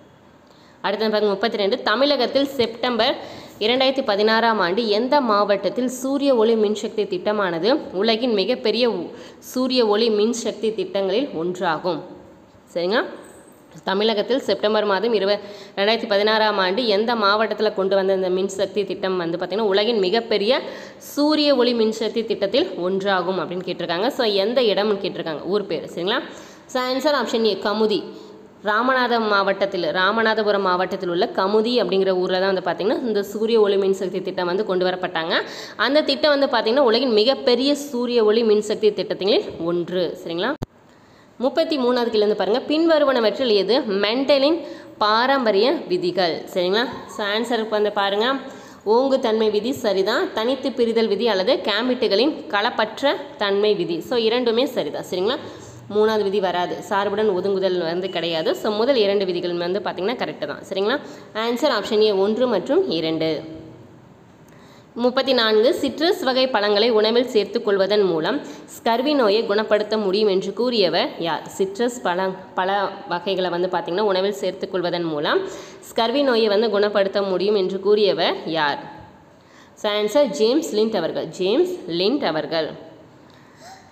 அடுத்த பாருங்க முப்பத்தி ரெண்டு தமிழகத்தில் செப்டம்பர் இரண்டாயிரத்தி பதினாறாம் ஆண்டு எந்த மாவட்டத்தில் சூரிய ஒளி மின்சக்தி திட்டமானது உலகின் மிகப்பெரிய உ- சூரிய ஒளி மின்சக்தி திட்டங்களில் ஒன்றாகும் சரிங்களா தமிழகத்தில் செப்டம்பர் மாதம் இருவ ரெண்டாயிரத்தி பதினாறாம் ஆண்டு எந்த மாவட்டத்தில் கொண்டு வந்த இந்த மின்சக்தி திட்டம் வந்து பார்த்திங்கன்னா உலகின் மிகப்பெரிய சூரிய ஒளி மின்சக்தி திட்டத்தில் ஒன்றாகும் அப்படின்னு கேட்டிருக்காங்க ஸோ எந்த இடம்னு கேட்டிருக்காங்க ஊர் பேர் சரிங்களா so answer option A Kamuthi ராமநாதம் மாவட்டத்தில் ராமநாதபுரம் மாவட்டத்தில் உள்ள கமுதி அப்படிங்கிற ஊரில் தான் வந்து பார்த்திங்கன்னா இந்த சூரிய ஒளி மின்சக்தி திட்டம் வந்து கொண்டு வரப்பட்டாங்க அந்த திட்டம் வந்து பார்த்திங்கன்னா உலகின் மிகப்பெரிய சூரிய ஒளி மின்சக்தி திட்டங்களில் ஒன்று சரிங்களா முப்பத்தி மூணாவது கீழே இருந்து பாருங்கள் பின்வருவனவற்றில் எது மெண்டலின் பாரம்பரிய விதிகள் சரிங்களா ஸோ ஆன்சருக்கு வந்து பாருங்கள் ஓங்குத்தன்மை விதி சரிதான் தனித்து பிரிதல் விதி அல்லது கேமிட்டுகளின் களப்பற்ற தன்மை விதி ஸோ இரண்டுமே சரிதான் சரிங்களா மூணாவது விதி வராது சார்புடன் ஒதுங்குதல் வந்து கிடையாது ஸோ முதல் இரண்டு விதிகள் வந்து பார்த்திங்கன்னா கரெக்டு தான் சரிங்களா ஆன்சர் ஆப்ஷன் ஏ ஒன்று மற்றும் இரண்டு முப்பத்தி நான்கு சிட்ரஸ் வகை பழங்களை உணவில் சேர்த்துக் கொள்வதன் மூலம் ஸ்கர்வி நோயை குணப்படுத்த முடியும் என்று கூறியவர் யார் சிட்ரஸ் பழ பழ வகைகளை வந்து பார்த்திங்கன்னா உணவில் சேர்த்துக் கொள்வதன் மூலம் ஸ்கர்வி நோயை வந்து குணப்படுத்த முடியும் என்று கூறியவர் யார் ஸோ ஆன்சர் ஜேம்ஸ் லிண்ட் அவர்கள் ஜேம்ஸ் லிண்ட் அவர்கள்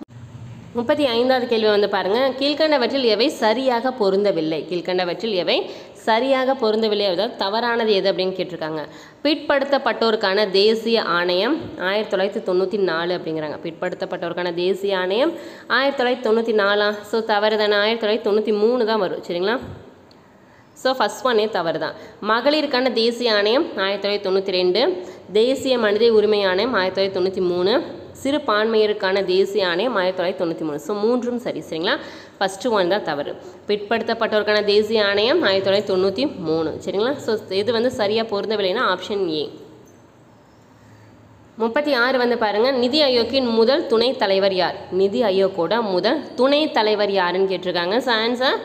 முப்பத்தி ஐந்தாவது கேள்வி வந்து பாருங்க கீழ்கண்டவற்றில் எவை சரியாக பொருந்தவில்லை கீழ்கண்டவற்றில் எவை சரியாக பொருந்தவில்லை அதாவது தவறானது எது அப்படின்னு கேட்டிருக்காங்க பிற்படுத்தப்பட்டோருக்கான தேசிய ஆணையம் ஆயிரத்தி தொள்ளாயிரத்தி தொண்ணூற்றி நாலு அப்படிங்கிறாங்க பிற்படுத்தப்பட்டோருக்கான தேசிய ஆணையம் ஆயிரத்தி தொள்ளாயிரத்தி தொண்ணூற்றி நாலாம் ஸோ தவறு தானே ஆயிரத்தி தொள்ளாயிரத்தி தொண்ணூற்றி மூணு தான் வரும் சரிங்களா ஸோ ஃபஸ்ட் ஒன்னே தவறு தான் மகளிருக்கான தேசிய ஆணையம் ஆயிரத்தி தொள்ளாயிரத்தி தொண்ணூற்றி ரெண்டு தேசிய மனித உரிமை ஆணையம் ஆயிரத்தி தொள்ளாயிரத்தி தொண்ணூற்றி மூணு சிறுபான்மையருக்கான தேசிய ஆணையம் ஆயிரத்தி தொள்ளாயிரத்தி தொண்ணூற்றி மூணு ஸோ மூன்றும் சரி சரிங்களா ஃபஸ்ட்டு ஒன் தான் தவறு பிற்படுத்தப்பட்டோருக்கான தேசிய ஆணையம் ஆயிரத்தி தொள்ளாயிரத்தி தொண்ணூற்றி மூணு சரிங்களா ஸோ இது வந்து சரியாக பொருந்தவில்லைன்னா ஆப்ஷன் ஏ முப்பத்தி ஆறு வந்து பாருங்க நிதி ஆயோக்கின் முதல் துணைத் தலைவர் யார் நிதி ஆயோக்கோட முதல் துணைத் தலைவர் யாருன்னு கேட்டிருக்காங்க so answer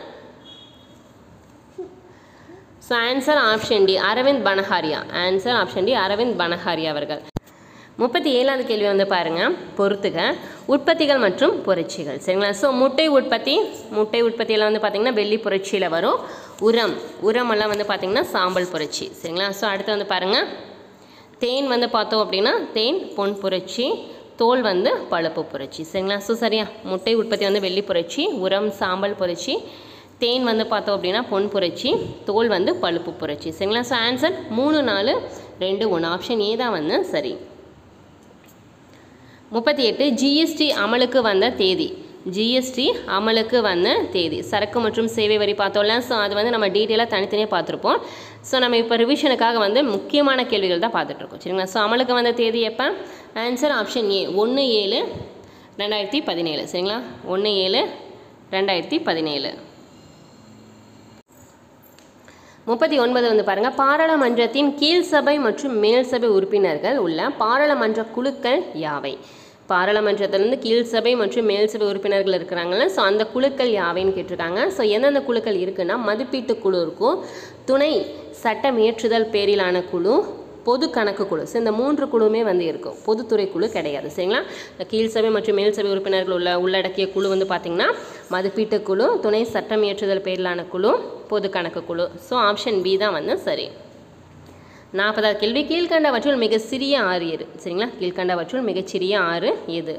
so answer option D Arvind Panagariya answer option D Arvind Panagariya அவர்கள் முப்பத்தி ஏழாவது கேள்வி வந்து பாருங்க பொறுத்துக உற்பத்திகள் மற்றும் புரட்சிகள் சரிங்களா ஸோ முட்டை உற்பத்தி முட்டை உற்பத்தியில் வந்து பார்த்திங்கன்னா வெள்ளி புரட்சியில் வரும் உரம் உரமெல்லாம் வந்து பார்த்திங்கன்னா சாம்பல் புரட்சி சரிங்களா ஸோ அடுத்து வந்து பாருங்கள் தேன் வந்து பார்த்தோம் அப்படின்னா தேன் பொன் புரட்சி தோல் வந்து பழுப்பு புரட்சி சரிங்களா ஸோ சரியா முட்டை உற்பத்தி வந்து வெள்ளி புரட்சி உரம் சாம்பல் புரட்சி தேன் வந்து பார்த்தோம் அப்படின்னா பொன் புரட்சி தோல் வந்து பழுப்பு புரட்சி சரிங்களா ஸோ ஆன்சர் மூணு நாலு ரெண்டு ஒன்று ஆப்ஷன் ஏ தான் வந்து சரி முப்பத்தி எட்டு ஜிஎஸ்டி அமலுக்கு வந்த தேதி ஜிஎஸ்டி அமலுக்கு வந்த தேதி சரக்கு மற்றும் சேவை வரி பார்த்தோம்ல ஸோ அது வந்து நம்ம டீட்டெயிலாக தனித்தனியாக பார்த்துருப்போம் ஸோ நம்ம இப்போ ரிவிஷனுக்காக வந்து முக்கியமான கேள்விகள் தான் பார்த்துட்ருக்கோம் சரிங்களா ஸோ அமலுக்கு வந்த தேதி எப்போ ஆன்சர் ஆப்ஷன் ஏ ஒன்று ஏழு ரெண்டாயிரத்தி பதினேழு சரிங்களா ஒன்று ஏழு ரெண்டாயிரத்தி பதினேழு முப்பத்தி ஒன்பது வந்து பாருங்கள் பாராளுமன்றத்தின் கீழ் சபை மற்றும் மேல் சபை உறுப்பினர்கள் உள்ள பாராளுமன்ற குழுக்கள் யாவை பாராளுமன்றத்திலேருந்து கீழ் சபை மற்றும் மேல் சபை உறுப்பினர்கள் இருக்கிறாங்கல்ல ஸோ அந்த குழுக்கள் யாவைன்னு கேட்டிருக்காங்க ஸோ எந்தெந்த குழுக்கள் இருக்குன்னா மதிப்பீட்டு குழு இருக்கும் துணை சட்டம் இயற்றுதல் பேரிலான குழு பொது கணக்கு குழு ஸோ இந்த மூன்று குழுவுமே வந்து இருக்கும் பொதுத்துறை குழு கிடையாது சரிங்களா இந்த கீழ் சபை மற்றும் மேல் சபை உறுப்பினர்கள் உள்ள உள்ளடக்கிய குழு வந்து பார்த்திங்கன்னா மதிப்பீட்டு குழு துணை சட்டம் இயற்றுதல் பேரிலான குழு பொது கணக்கு குழு ஸோ ஆப்ஷன் பி தான் வந்து சரி நாற்பதாவது கேள்வி கீழ்கண்டவற்றுள் மிக சிறிய ஆறு எது சரிங்களா கீழ்கண்டவற்றுள் மிகச்சிறிய ஆறு எது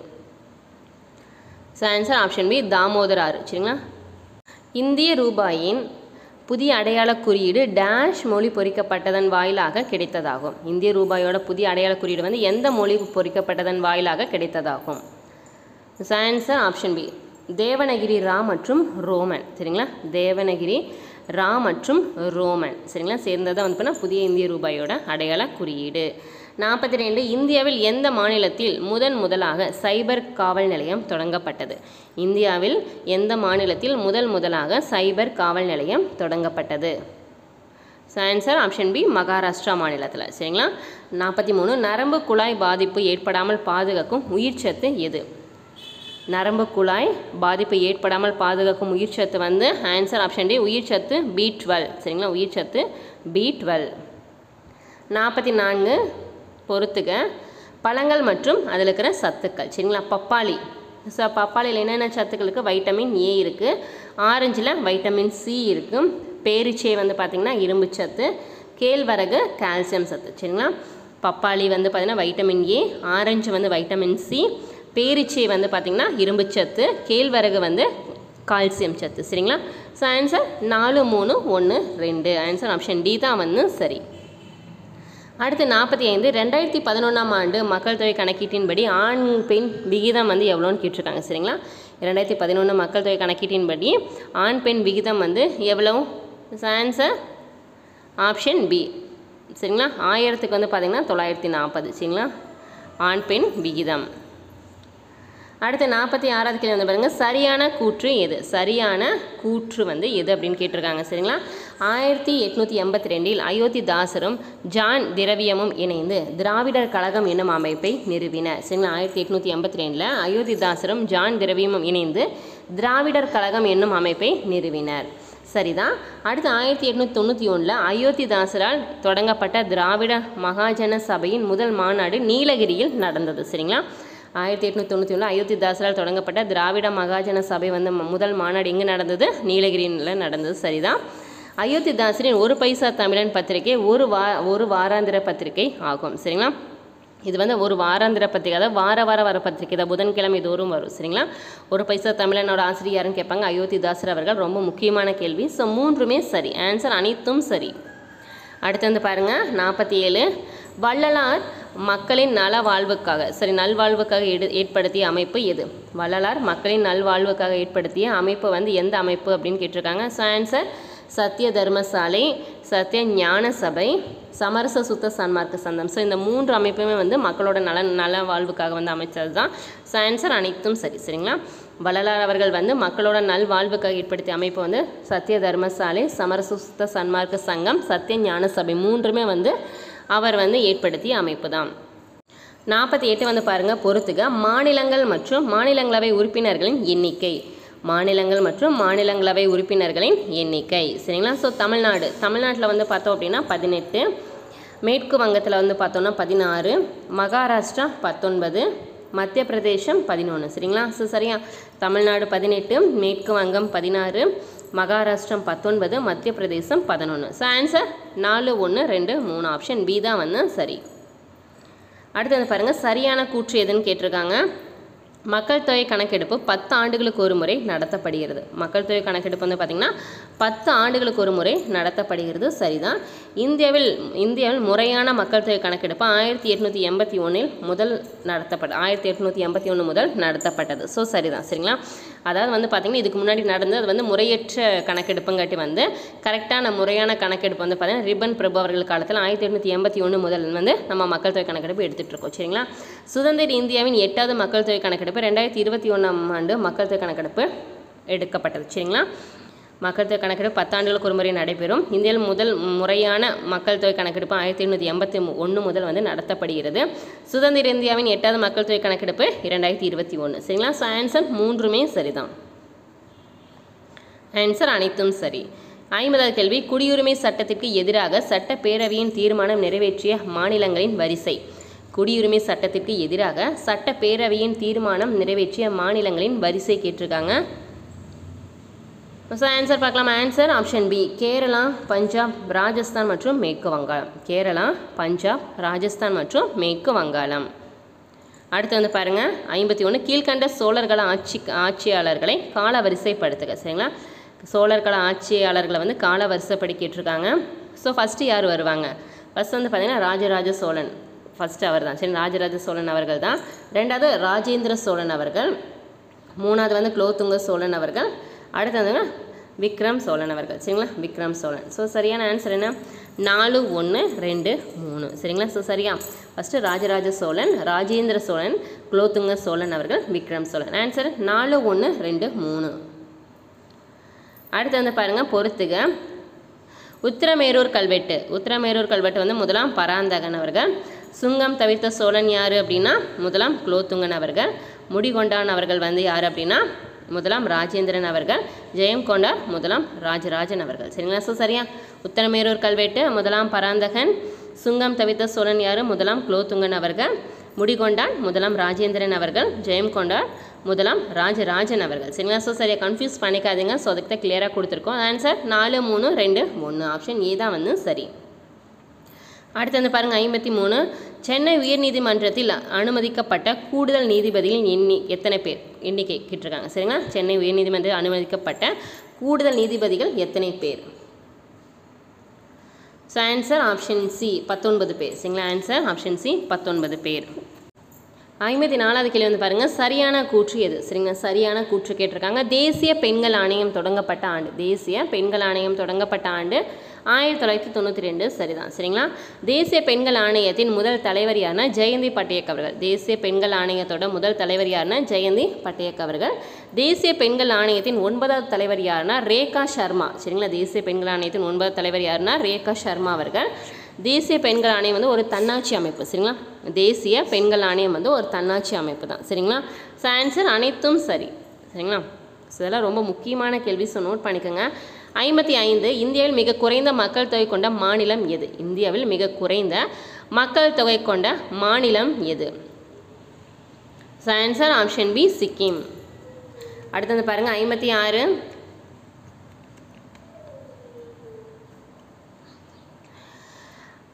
so answer option B Damodar ஆறு சரிங்களா இந்திய ரூபாயின் புதிய அடையாள குறியீடு டேஷ் மொழி பொறிக்கப்பட்டதன் வாயிலாக கிடைத்ததாகும் இந்திய ரூபாயோட புதிய அடையாள குறியீடு வந்து எந்த மொழி பொறிக்கப்பட்டதன் வாயிலாக கிடைத்ததாகும் ஆன்சர் ஆப்ஷன் பி தேவனகிரி ரா மற்றும் ரோமன் சரிங்களா தேவனகிரி ரா மற்றும் ரோமன் சரிங்களா சேர்ந்ததை வந்து பண்ணால் புதிய இந்திய ரூபாயோட அடையாள குறியீடு நாற்பத்தி ரெண்டு இந்தியாவில் எந்த மாநிலத்தில் முதன் முதலாக சைபர் காவல் நிலையம் தொடங்கப்பட்டது இந்தியாவில் எந்த மாநிலத்தில் முதல் முதலாக சைபர் காவல் நிலையம் தொடங்கப்பட்டது ஆன்சர் ஆப்ஷன் பி மகாராஷ்டிரா மாநிலத்தில் சரிங்களா நாற்பத்தி மூணு நரம்பு குழாய் பாதிப்பு ஏற்படாமல் பாதுகாக்கும் உயிர்ச்சத்து எது நரம்பு குழாய் பாதிப்பு ஏற்படாமல் பாதுகாக்கும் உயிர்ச்சத்து வந்து ஆன்சர் ஆப்ஷன் டி உயிர்ச்சத்து பி டுவெல் சரிங்களா உயிர்ச்சத்து பி டுவெல் நாற்பத்தி நான்கு பொறுத்துக பழங்கள் மற்றும் அதில் இருக்கிற சத்துக்கள் சரிங்களா பப்பாளி ஸோ பப்பாளியில் என்னென்ன சத்துக்கள் இருக்குது வைட்டமின் ஏ இருக்குது ஆரஞ்சில் வைட்டமின் சி இருக்குது பேரிச்சை வந்து பார்த்திங்கன்னா இரும்பு சத்து கேழ்வரகு கால்சியம் சத்து சரிங்களா பப்பாளி வந்து பார்த்திங்கன்னா வைட்டமின் ஏ ஆரஞ்சு வந்து வைட்டமின் சி பேரிச்சை வந்து பார்த்திங்கன்னா இரும்பு சத்து கேழ்வரகு வந்து கால்சியம் சத்து சரிங்களா ஸோ ஆன்சர் நாலு மூணு ஒன்று ரெண்டு ஆன்சர் ஆப்ஷன் டி தான் வந்து சரி அடுத்து நாற்பத்தி ஐந்து ரெண்டாயிரத்தி பதினொன்றாம் ஆண்டு மக்கள் தொகை கணக்கீட்டின்படி ஆண் பெண் விகிதம் வந்து எவ்வளோன்னு கேட்டிருக்காங்க சரிங்களா ரெண்டாயிரத்தி பதினொன்று மக்கள் தொகை கணக்கீட்டின்படி ஆண் பெண் விகிதம் வந்து எவ்வளோ ஆன்சர் ஆப்ஷன் பி சரிங்களா ஆயிரத்துக்கு வந்து பார்த்திங்கன்னா தொள்ளாயிரத்தி நாற்பது சரிங்களா ஆண் பெண் விகிதம் அடுத்து நாற்பத்தி ஆறாவது கேள்வி வந்து பாருங்கள் சரியான கூற்று எது சரியான கூற்று வந்து எது அப்படின்னு கேட்டிருக்காங்க சரிங்களா ஆயிரத்தி எட்நூற்றி எண்பத்தி ரெண்டில் அயோத்திதாசரும் ஜான் திரவியமும் இணைந்து திராவிடர் கழகம் என்னும் அமைப்பை நிறுவினர் சரிங்களா ஆயிரத்தி எட்நூற்றி எண்பத்தி ரெண்டில் அயோத்திதாசரும் ஜான் திரவியமும் இணைந்து திராவிடர் கழகம் என்னும் அமைப்பை நிறுவினர் சரிதான் அடுத்து ஆயிரத்தி எட்நூற்றி தொண்ணூற்றி ஒன்றில் அயோத்திதாசரால் தொடங்கப்பட்ட திராவிட மகாஜன சபையின் முதல் மாநாடு நீலகிரியில் நடந்தது சரிங்களா ஆயிரத்தி எட்நூற்றி தொண்ணூற்றி ஒன்றில் அயோத்திதாசரால் தொடங்கப்பட்ட திராவிட மகாஜன சபை வந்து ம- முதல் மாநாடு எங்கே நடந்தது நீலகிரியில் நடந்தது சரிதான் அயோத்திதாசரின் ஒரு பைசா தமிழன் பத்திரிகை ஒரு வா ஒரு வாராந்திர பத்திரிகை ஆகும் சரிங்களா இது வந்து ஒரு வாராந்திர பத்திரிகை அதாவது வார வார வர பத்திரிகை தான் புதன்கிழமை தோறும் வரும் சரிங்களா ஒரு பைசா தமிழனோட ஆசிரியர்னு கேட்பாங்க அயோத்திதாசர் அவர்கள் ரொம்ப முக்கியமான கேள்வி ஸோ மூன்றுமே சரி ஆன்சர் அனைத்தும் சரி அடுத்து வந்து பாருங்க நாற்பத்தி ஏழு வள்ளலார் மக்களின் நல வாழ்வுக்காக சரி நல்வாழ்வுக்காக எடு ஏற்படுத்திய அமைப்பு எது வள்ளலார் மக்களின் நல்வாழ்வுக்காக ஏற்படுத்திய அமைப்பு வந்து எந்த அமைப்பு அப்படின்னு கேட்டிருக்காங்க ஸோ ஆன்சர் சத்திய தர்மசாலை சத்திய ஞான சபை சமரச சுத்த சன்மார்க்க சந்தம் ஸோ இந்த மூன்று அமைப்புமே வந்து மக்களோட நல நல வாழ்வுக்காக வந்து அமைச்சது தான் ஸோ ஆன்சர் அனைத்தும் சரி சரிங்களா வள்ளலார் அவர்கள் வந்து மக்களோட நல்வாழ்வுக்காக ஏற்படுத்திய அமைப்பு வந்து சத்திய தர்மசாலை சமரச சுத்த சன்மார்க்க சங்கம் சத்திய ஞான சபை மூன்றுமே வந்து அவர் வந்து ஏற்படுத்திய அமைப்பு தான் நாற்பத்தி எட்டு வந்து பாருங்கள் பொறுத்துக மாநிலங்கள் மற்றும் மாநிலங்களவை உறுப்பினர்களின் எண்ணிக்கை மாநிலங்கள் மற்றும் மாநிலங்களவை உறுப்பினர்களின் எண்ணிக்கை சரிங்களா ஸோ தமிழ்நாடு தமிழ்நாட்டில் வந்து பார்த்தோம் அப்படின்னா பதினெட்டு மேற்கு வங்கத்தில் வந்து பார்த்தோம்னா பதினாறு மகாராஷ்டிரா பத்தொன்பது மத்திய பிரதேசம் பதினொன்று சரிங்களா ஸோ சரியா தமிழ்நாடு பதினெட்டு மேற்கு வங்கம் பதினாறு மகாராஷ்டிரம் பத்தொன்பது மத்திய பிரதேசம் பதினொன்று ஸோ ஆன்சர் நாலு ஒன்று ரெண்டு மூணு ஆப்ஷன் பி தான் வந்து சரி அடுத்து வந்து பாருங்கள் சரியான கூற்று எதுன்னு கேட்டிருக்காங்க மக்கள் தொகை கணக்கெடுப்பு பத்து ஆண்டுகளுக்கு ஒரு முறை நடத்தப்படுகிறது மக்கள் தொகை கணக்கெடுப்பு வந்து பார்த்திங்கன்னா பத்து ஆண்டுகளுக்கு ஒரு முறை நடத்தப்படுகிறது சரிதான் இந்தியாவில் இந்தியாவில் முறையான மக்கள் தொகை கணக்கெடுப்பு ஆயிரத்தி எட்நூற்றி எண்பத்தி ஒன்றில் முதல் நடத்தப்பட்ட ஆயிரத்தி எட்நூற்றி எண்பத்தி ஒன்று முதல் நடத்தப்பட்டது ஸோ சரிதான் சரிங்களா அதாவது வந்து பார்த்திங்கன்னா இதுக்கு முன்னாடி நடந்தது அது வந்து முறையற்ற கணக்கெடுப்புங்காட்டி வந்து கரெக்டான முறையான கணக்கெடுப்பு வந்து பார்த்திங்கன்னா ரிப்பன் பிரபு அவர்கள் காலத்தில் ஆயிரத்தி எட்நூற்றி எண்பத்தி ஒன்று முதல் வந்து நம்ம மக்கள் தொகை கணக்கெடுப்பு எடுத்துகிட்டு இருக்கோம் சரிங்களா சுதந்திர இந்தியாவின் எட்டாவது மக்கள் தொகை கணக்கெடுப்பு ரெண்டாயிரத்தி இருபத்தி ஒன்றாம் ஆண்டு மக்கள் தொகை கணக்கெடுப்பு எடுக்கப்பட்டது சரிங்களா மக்கள் தொகை கணக்கெடுப்பு பத்தாண்டுகளுக்கு ஒரு முறை நடைபெறும் இந்தியாவில் முதல் முறையான மக்கள் தொகை கணக்கெடுப்பு ஆயிரத்தி எண்ணூற்றி எண்பத்தி ஒன்று முதல் வந்து நடத்தப்படுகிறது சுதந்திர இந்தியாவின் எட்டாவது மக்கள் தொகை கணக்கெடுப்பு இரண்டாயிரத்தி இருபத்தி ஒன்று சரிங்களா ஸோ ஆன்சர் மூன்றுமே சரிதான் ஆன்சர் அனைத்தும் சரி ஐம்பதாவது கேள்வி குடியுரிமை சட்டத்திற்கு எதிராக சட்டப்பேரவையின் தீர்மானம் நிறைவேற்றிய மாநிலங்களின் வரிசை குடியுரிமை சட்டத்திற்கு எதிராக சட்டப்பேரவையின் தீர்மானம் நிறைவேற்றிய மாநிலங்களின் வரிசை கேட்டிருக்காங்க ஸோ ஆன்சர் பார்க்கலாம் answer option B Kerala Punjab Rajasthan மற்றும் மேற்கு வங்காளம் கேரளா பஞ்சாப் ராஜஸ்தான் மற்றும் மேற்கு வங்காளம் அடுத்து வந்து பாருங்கள் ஐம்பத்தி ஒன்று கீழ்கண்ட சோழர்கள ஆட்சி ஆட்சியாளர்களை கால வரிசைப்படுத்துக சரிங்களா சோழர்கள ஆட்சியாளர்களை வந்து கால வரிசைப்படி கேட்டிருக்காங்க ஸோ ஃபஸ்ட்டு யார் வருவாங்க ஃபஸ்ட் வந்து பார்த்தீங்கன்னா ராஜராஜ சோழன் ஃபஸ்ட்டு அவர் தான் சரி ராஜராஜ சோழன் அவர்கள் தான் ரெண்டாவது ராஜேந்திர சோழன் அவர்கள் மூணாவது வந்து குலோத்துங்க சோழன் அவர்கள் அடுத்தது விக்ரம் சோழன் அவர்கள் சரிங்களா விக்ரம் சோழன் ஸோ சரியான ஆன்சர் என்ன நாலு ஒன்று ரெண்டு மூணு சரிங்களா ஸோ சரியா ஃபஸ்ட்டு ராஜராஜ சோழன் ராஜேந்திர சோழன் குலோத்துங்க சோழன் அவர்கள் விக்ரம் சோழன் ஆன்சர் நாலு ஒன்று ரெண்டு மூணு அடுத்து வந்து பாருங்கள் பொறுத்துக உத்திரமேரூர் கல்வெட்டு உத்திரமேரூர் கல்வெட்டு வந்து முதலாம் பராந்தகன் அவர்கள் சுங்கம் தவிர்த்த சோழன் யார் அப்படின்னா முதலாம் குலோத்துங்கன் அவர்கள் முடிகொண்டான் அவர்கள் வந்து யார் அப்படின்னா முதலாம் ராஜேந்திரன் அவர்கள் ஜெயம் கொண்டார் முதலாம் ராஜராஜன் அவர்கள் சரிங்களா ஸோ சரியா உத்தரமேரூர் கல்வெட்டு முதலாம் பராந்தகன் சுங்கம் தவித்த சோழன் யார் முதலாம் குலோத்துங்கன் அவர்கள் முடிகொண்டான் முதலாம் ராஜேந்திரன் அவர்கள் ஜெயம் கொண்டார் முதலாம் ராஜராஜன் அவர்கள் சரிங்களா ஸோ சரியா கன்ஃபியூஸ் பண்ணிக்காதீங்க ஸோ அதுக்கு தான் கிளியராக கொடுத்துருக்கோம் ஆன்சர் நாலு மூணு ரெண்டு ஒன்று ஆப்ஷன் ஏ தான் வந்து சரி அடுத்து வந்து பாருங்கள் ஐம்பத்தி மூணு சென்னை உயர்நீதிமன்றத்தில் அனுமதிக்கப்பட்ட கூடுதல் நீதிபதிகளின் எண்ணி எத்தனை பேர் எண்ணிக்கை கேட்டிருக்காங்க சரிங்களா சென்னை உயர்நீதிமன்றத்தில் அனுமதிக்கப்பட்ட கூடுதல் நீதிபதிகள் எத்தனை பேர் ஸோ ஆன்சர் ஆப்ஷன் சி பத்தொன்பது பேர் சரிங்களா ஆன்சர் ஆப்ஷன் சி பத்தொன்பது பேர் ஐம்பத்தி நாலாவது கேள்வி வந்து பாருங்கள் சரியான கூற்று எது சரிங்களா சரியான கூற்று கேட்டிருக்காங்க தேசிய பெண்கள் ஆணையம் தொடங்கப்பட்ட ஆண்டு தேசிய பெண்கள் ஆணையம் தொடங்கப்பட்ட ஆண்டு ஆயிரத்தி தொள்ளாயிரத்தி தொண்ணூற்றி ரெண்டு சரிதான் சரிங்களா தேசிய பெண்கள் ஆணையத்தின் முதல் தலைவர் யாருன்னா ஜெயந்தி பட்டேக் அவர்கள் தேசிய பெண்கள் ஆணையத்தோட முதல் தலைவர் யாருன்னா ஜெயந்தி பட்டேக் அவர்கள் தேசிய பெண்கள் ஆணையத்தின் ஒன்பதாவது தலைவர் யாருன்னா ரேகா சர்மா சரிங்களா தேசிய பெண்கள் ஆணையத்தின் ஒன்பதாவது தலைவர் யாருன்னா ரேகா சர்மா அவர்கள் தேசிய பெண்கள் ஆணையம் வந்து ஒரு தன்னாட்சி அமைப்பு சரிங்களா தேசிய பெண்கள் ஆணையம் வந்து ஒரு தன்னாட்சி அமைப்பு தான் சரிங்களா ஸோ ஆன்சர் அனைத்தும் சரி சரிங்களா ஸோ இதெல்லாம் ரொம்ப முக்கியமான கேள்வி ஸோ நோட் பண்ணிக்கோங்க ஐம்பத்தி ஐந்து இந்தியாவில் மிக குறைந்த மக்கள் தொகை கொண்ட மாநிலம் எது இந்தியாவில் மிக குறைந்த மக்கள் தொகை கொண்ட மாநிலம் எது so answer option B Sikkim அடுத்தது பாருங்கள் ஐம்பத்தி ஆறு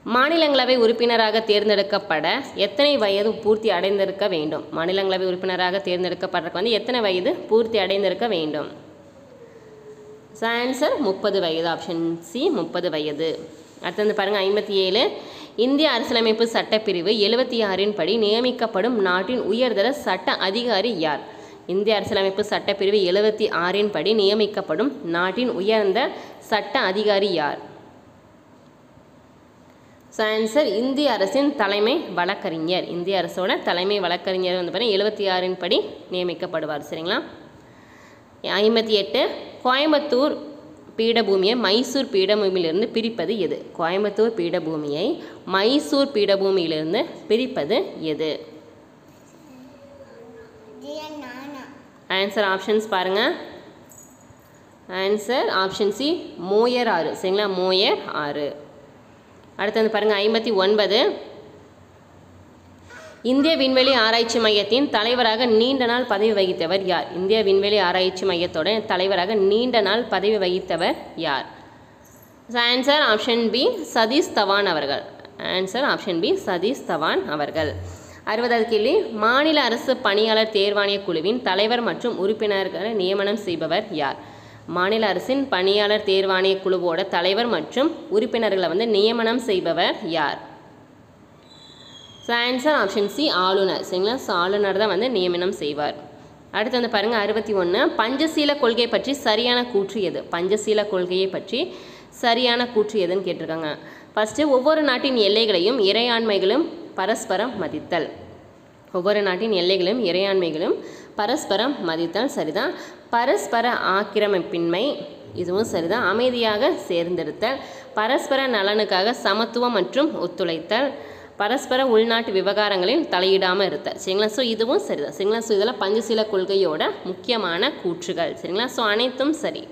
மாநிலங்களவை உறுப்பினராக தேர்ந்தெடுக்கப்பட எத்தனை வயது பூர்த்தி அடைந்திருக்க வேண்டும் மாநிலங்களவை உறுப்பினராக தேர்ந்தெடுக்கப்படுறதுக்கு வந்து எத்தனை வயது பூர்த்தி அடைந்திருக்க வேண்டும் ஆன்சர் முப்பது வயது ஆப்ஷன் சி முப்பது வயது அடுத்து வந்து பாருங்கள் ஐம்பத்தி ஏழு இந்திய அரசியலமைப்பு சட்டப்பிரிவு எழுபத்தி ஆறின் படி நியமிக்கப்படும் நாட்டின் உயர்தர சட்ட அதிகாரி யார் இந்திய அரசியலமைப்பு சட்டப்பிரிவு எழுபத்தி ஆறின் படி நியமிக்கப்படும் நாட்டின் உயர்ந்த சட்ட அதிகாரி யார் ஸோ ஆன்சர் இந்திய அரசின் தலைமை வழக்கறிஞர் இந்திய அரசோட தலைமை வழக்கறிஞர் வந்து பாருங்கள் எழுபத்தி ஆறின் படி நியமிக்கப்படுவார் சரிங்களா ஐம்பத்தி எட்டு கோயம்புத்தூர் பீடபூமியை மைசூர் பீடபூமியிலிருந்து பிரிப்பது எது கோயம்புத்தூர் பீடபூமியை மைசூர் பீடபூமியிலிருந்து பிரிப்பது எது ஜியன் நானா ஆன்சர் ஆப்ஷன்ஸ் பாருங்கள் ஆன்சர் ஆப்ஷன் சி மோயர் ஆறு சரிங்களா மோயர் ஆறு அடுத்து வந்து பாருங்கள் ஐம்பத்தி ஒன்பது இந்திய விண்வெளி ஆராய்ச்சி மையத்தின் தலைவராக நீண்ட நாள் பதவி வகித்தவர் யார் இந்திய விண்வெளி ஆராய்ச்சி மையத்தோட தலைவராக நீண்ட நாள் பதவி வகித்தவர் யார் answer option B Satish Dhawan அவர்கள் answer option B Satish Dhawan அவர்கள் அறுபதாவது கேள்வி மாநில அரசு பணியாளர் தேர்வாணைய குழுவின் தலைவர் மற்றும் உறுப்பினர்களை நியமனம் செய்பவர் யார் மாநில அரசின் பணியாளர் தேர்வாணைய குழுவோட தலைவர் மற்றும் உறுப்பினர்களை வந்து நியமனம் செய்பவர் யார் ஸோ ஆன்சர் ஆப்ஷன் சி ஆளுநர் சரிங்களா ஸோ ஆளுநர் தான் வந்து நியமனம் செய்வார் அடுத்து வந்து பாருங்கள் அறுபத்தி ஒன்று பஞ்சசீல கொள்கை பற்றி சரியான கூற்று எது பஞ்சசீல கொள்கையை பற்றி சரியான கூற்று எதுன்னு கேட்டிருக்காங்க ஃபஸ்ட்டு ஒவ்வொரு நாட்டின் எல்லைகளையும் இறையாண்மைகளும் பரஸ்பரம் மதித்தல் ஒவ்வொரு நாட்டின் எல்லைகளும் இறையாண்மைகளும் பரஸ்பரம் மதித்தல் சரிதான் பரஸ்பர ஆக்கிரமிப்பின்மை இதுவும் சரிதான் அமைதியாக சேர்ந்திருத்தல் பரஸ்பர நலனுக்காக சமத்துவம் மற்றும் ஒத்துழைத்தல் பரஸ்பர உள்நாட்டு விவகாரங்களில் தலையிடாமல் இருத்தல் சரிங்களா ஸோ இதுவும் சரிதான் சரிங்களா ஸோ இதெல்லாம் பஞ்சசீல கொள்கையோட முக்கியமான கூற்றுகள் சரிங்களா ஸோ அனைத்தும் சரி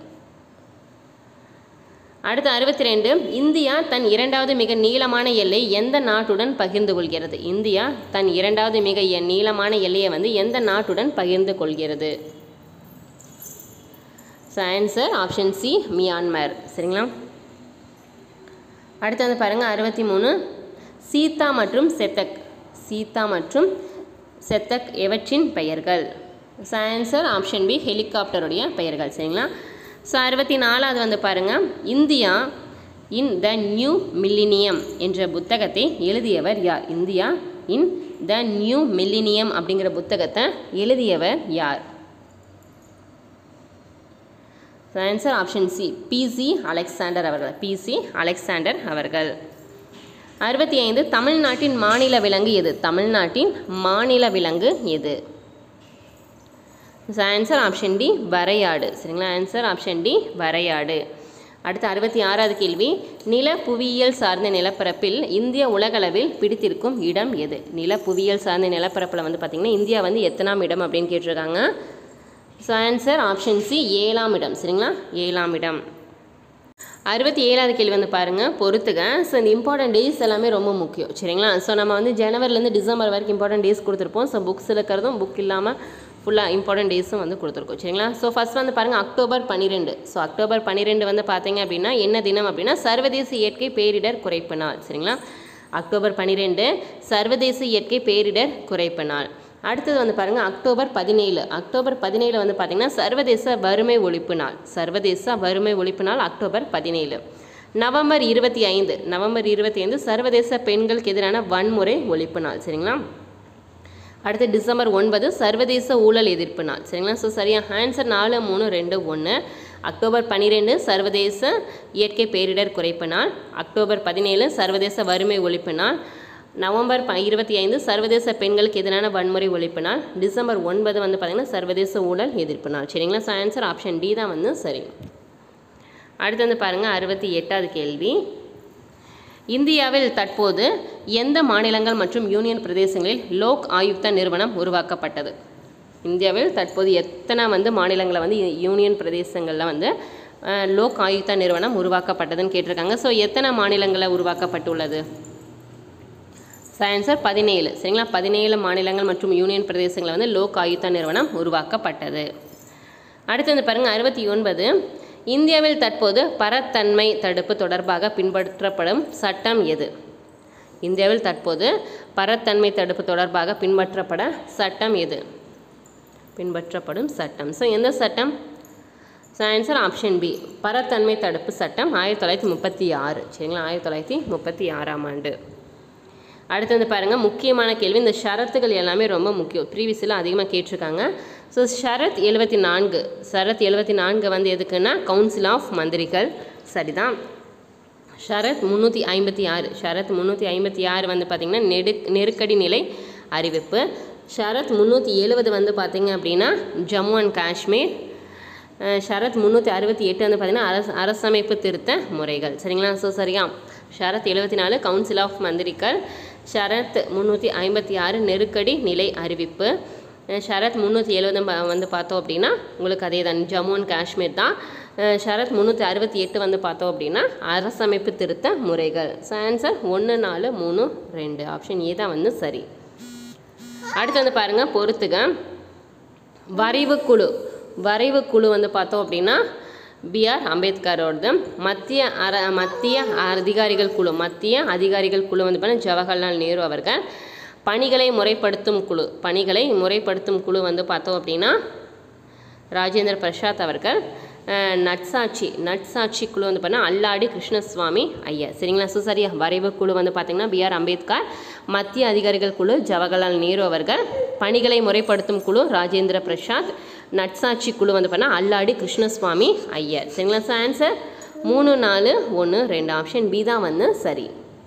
அடுத்து அறுபத்தி ரெண்டு இந்தியா தன் இரண்டாவது மிக நீளமான எல்லை எந்த நாட்டுடன் பகிர்ந்து கொள்கிறது இந்தியா தன் இரண்டாவது மிக எ- நீளமான எல்லையை வந்து எந்த நாட்டுடன் பகிர்ந்து கொள்கிறது so answer option C Myanmar சரிங்களா அடுத்து வந்து பாருங்கள் அறுபத்தி மூணு சீதா மற்றும் செத்தக் சீதா மற்றும் செத்தக் எவற்றின் பெயர்கள் ஸோ ஆன்சர் ஆப்ஷன் பி ஹெலிகாப்டருடைய பெயர்கள் சரிங்களா ஸோ அறுபத்தி நாலாவது வந்து பாருங்கள் India in the new millennium என்ற புத்தகத்தை எழுதியவர் யார் India in the new millennium அப்படிங்கிற புத்தகத்தை எழுதியவர் யார் answer option C PC Alexander அவர்கள் பிசி அலெக்சாண்டர் அவர்கள் அறுபத்தி ஐந்து தமிழ்நாட்டின் மாநில விலங்கு எது தமிழ்நாட்டின் மாநில விலங்கு எது ஆன்சர் ஆப்ஷன் டி வரையாடு சரிங்களா ஆன்சர் ஆப்ஷன் டி வரையாடு அடுத்து அறுபத்தி ஆறாவது கேள்வி நில புவியியல் சார்ந்த நிலப்பரப்பில் இந்திய உலகளவில் பிடித்திருக்கும் இடம் எது நில புவியியல் சார்ந்த நிலப்பரப்பில் வந்து பார்த்திங்கன்னா இந்தியா வந்து எத்தனாம் இடம் அப்படின்னு கேட்டிருக்காங்க ஸோ ஆன்சர் ஆப்ஷன் சி ஏழாம் இடம் சரிங்களா ஏழாம் இடம் அறுபத்தி ஏழாவது கேள்வி வந்து பாருங்கள் பொறுத்துக ஸோ இந்த இம்பார்ட்டன்ட் டேஸ் எல்லாமே ரொம்ப முக்கியம் சரிங்களா ஸோ நம்ம வந்து ஜனவரிலேருந்து டிசம்பர் வரைக்கும் இம்பார்ட்டன்ட் டேஸ் கொடுத்துருப்போம் ஸோ புக்ஸ் இருக்கிறதும் புக் இல்லாமல் ஃபுல்லாக இம்பார்ட்டன்ட் டேஸும் வந்து கொடுத்துருக்கோம் சரிங்களா ஸோ ஃபஸ்ட் வந்து பாருங்கள் அக்டோபர் பன்னிரெண்டு ஸோ அக்டோபர் பன்னிரெண்டு வந்து பார்த்தீங்க அப்படின்னா என்ன தினம் அப்படின்னா சர்வதேச இயற்கை பேரிடர் குறைப்பு நாள் சரிங்களா அக்டோபர் பன்னிரெண்டு சர்வதேச இயற்கை பேரிடர் குறைப்பு நாள் அடுத்தது வந்து பாருங்கள் அக்டோபர் பதினேழு அக்டோபர் பதினேழு வந்து பார்த்திங்கன்னா சர்வதேச வறுமை ஒழிப்பு நாள் சர்வதேச வறுமை ஒழிப்பு நாள் அக்டோபர் பதினேழு நவம்பர் இருபத்தி ஐந்து நவம்பர் இருபத்தி ஐந்து சர்வதேச பெண்களுக்கு எதிரான வன்முறை ஒழிப்பு நாள் சரிங்களா அடுத்து டிசம்பர் ஒன்பது சர்வதேச ஊழல் எதிர்ப்பு நாள் சரிங்களா ஸோ சரியா ஆன்சர் நாலு மூணு ரெண்டு ஒன்று அக்டோபர் பன்னிரெண்டு சர்வதேச இயற்கை பேரிடர் குறைப்பு நாள் அக்டோபர் பதினேழு சர்வதேச வறுமை ஒழிப்பு நாள் நவம்பர் ப இருபத்தி ஐந்து சர்வதேச பெண்களுக்கு எதிரான வன்முறை ஒழிப்பு நாள் டிசம்பர் ஒன்பது வந்து பார்த்திங்கன்னா சர்வதேச ஊழல் எதிர்ப்பு நாள் சரிங்களா ஸோ ஆன்சர் ஆப்ஷன் டி தான் வந்து சரி அடுத்து வந்து பாருங்கள் அறுபத்தி எட்டாவது கேள்வி இந்தியாவில் தற்போது எந்த மாநிலங்கள் மற்றும் யூனியன் பிரதேசங்களில் லோக் ஆயுக்தா நிறுவனம் உருவாக்கப்பட்டது இந்தியாவில் தற்போது எத்தனை வந்து மாநிலங்களில் வந்து யூனியன் பிரதேசங்களில் வந்து அஹ், லோக் ஆயுக்தா நிறுவனம் உருவாக்கப்பட்டதுன்னு கேட்டிருக்காங்க ஸோ எத்தனை மாநிலங்களில் உருவாக்கப்பட்டுள்ளது ஆன்சர் பதினேழு சரிங்களா பதினேழு மாநிலங்கள் மற்றும் யூனியன் பிரதேசங்களில் வந்து லோக் ஆயுக்தா நிறுவனம் உருவாக்கப்பட்டது அடுத்து வந்து பாருங்கள் அறுபத்தி ஒன்பது இந்தியாவில் தற்போது பரத்தன்மை தடுப்பு தொடர்பாக பின்பற்றப்படும் சட்டம் எது இந்தியாவில் தற்போது பரத்தன்மை தடுப்பு தொடர்பாக பின்பற்றப்பட சட்டம் எது பின்பற்றப்படும் சட்டம் ஸோ எந்த சட்டம் ஸோ ஆன்சர் ஆப்ஷன் பி பரத்தன்மை தடுப்பு சட்டம் ஆயிரத்தி தொள்ளாயிரத்தி முப்பத்தி ஆறு சரிங்களா ஆயிரத்தி தொள்ளாயிரத்தி முப்பத்தி ஆறாம் ஆண்டு அடுத்து வந்து பாருங்கள் முக்கியமான கேள்வி இந்த ஷரத்துகள் எல்லாமே ரொம்ப முக்கியம் ப்ரீவியஸில் அதிகமாக கேட்டிருக்காங்க ஸோ ஷரத் எழுபத்தி நான்கு ஷரத் எழுபத்தி நான்கு வந்து எதுக்குன்னா கவுன்சில் ஆஃப் மந்திரிகள் சரிதான் ஷரத் முந்நூற்றி ஐம்பத்தி ஆறு ஷரத் முந்நூற்றி ஐம்பத்தி ஆறு வந்து பார்த்திங்கன்னா நெடு நெருக்கடி நிலை அறிவிப்பு ஷரத் முந்நூற்றி எழுபது வந்து பார்த்திங்க அப்படின்னா ஜம்மு அண்ட் காஷ்மீர் அஹ் ஷரத் முந்நூற்றி அறுபத்தி எட்டு வந்து பார்த்திங்கன்னா அரச அரசமைப்பு திருத்த முறைகள் சரிங்களா ஸோ சரியா ஷரத் எழுபத்தி நாலு கவுன்சில் ஆஃப் மந்திரிகள் ஷரத் முந்நூற்றி ஐம்பத்தி ஆறு நெருக்கடி நிலை அறிவிப்பு அஹ் ஷரத் முந்நூற்றி எழுபது வந்து பார்த்தோம் அப்படின்னா உங்களுக்கு அதே தான் ஜம்மு அண்ட் காஷ்மீர் தான் அஹ் ஷரத் முந்நூற்றி அறுபத்தி எட்டு வந்து பார்த்தோம் அப்படின்னா அரசமைப்பு திருத்த முறைகள் ஸோ ஆன்சர் ஒன்று நாலு மூணு ரெண்டு ஆப்ஷன் ஏ தான் வந்து சரி அடுத்து வந்து பாருங்கள் பொறுத்துக வரைவு குழு வரைவு குழு வந்து பார்த்தோம் அப்படின்னா பிஆர் அம்பேத்கரோடது மத்திய அர மத்திய அதிகாரிகள் குழு மத்திய அதிகாரிகள் குழு வந்து பார்த்தீங்கன்னா ஜவஹர்லால் நேரு அவர்கள் பணிகளை முறைப்படுத்தும் குழு பணிகளை முறைப்படுத்தும் குழு வந்து பார்த்தோம் அப்படின்னா ராஜேந்திர பிரசாத் அவர்கள் அஹ், நட்சாட்சி நட்சாட்சி குழு வந்து பார்த்தா அல்லாடி கிருஷ்ணசுவாமி ஐயர் சரிங்களா ஸோ சரியா வரைவு குழு வந்து பார்த்தீங்கன்னா பிஆர் அம்பேத்கர் மத்திய அதிகாரிகள் குழு ஜவஹர்லால் நேரு அவர்கள் பணிகளை முறைப்படுத்தும் குழு ராஜேந்திர பிரசாத் நட்சாட்சி குழு வந்து பார்த்தா அல்லாடி கிருஷ்ணசுவாமி ஐயர் சரிங்களா ஸோ ஆன்சர் மூணு நாலு ஒன்று ரெண்டு ஆப்ஷன் பி தான் வந்து சரி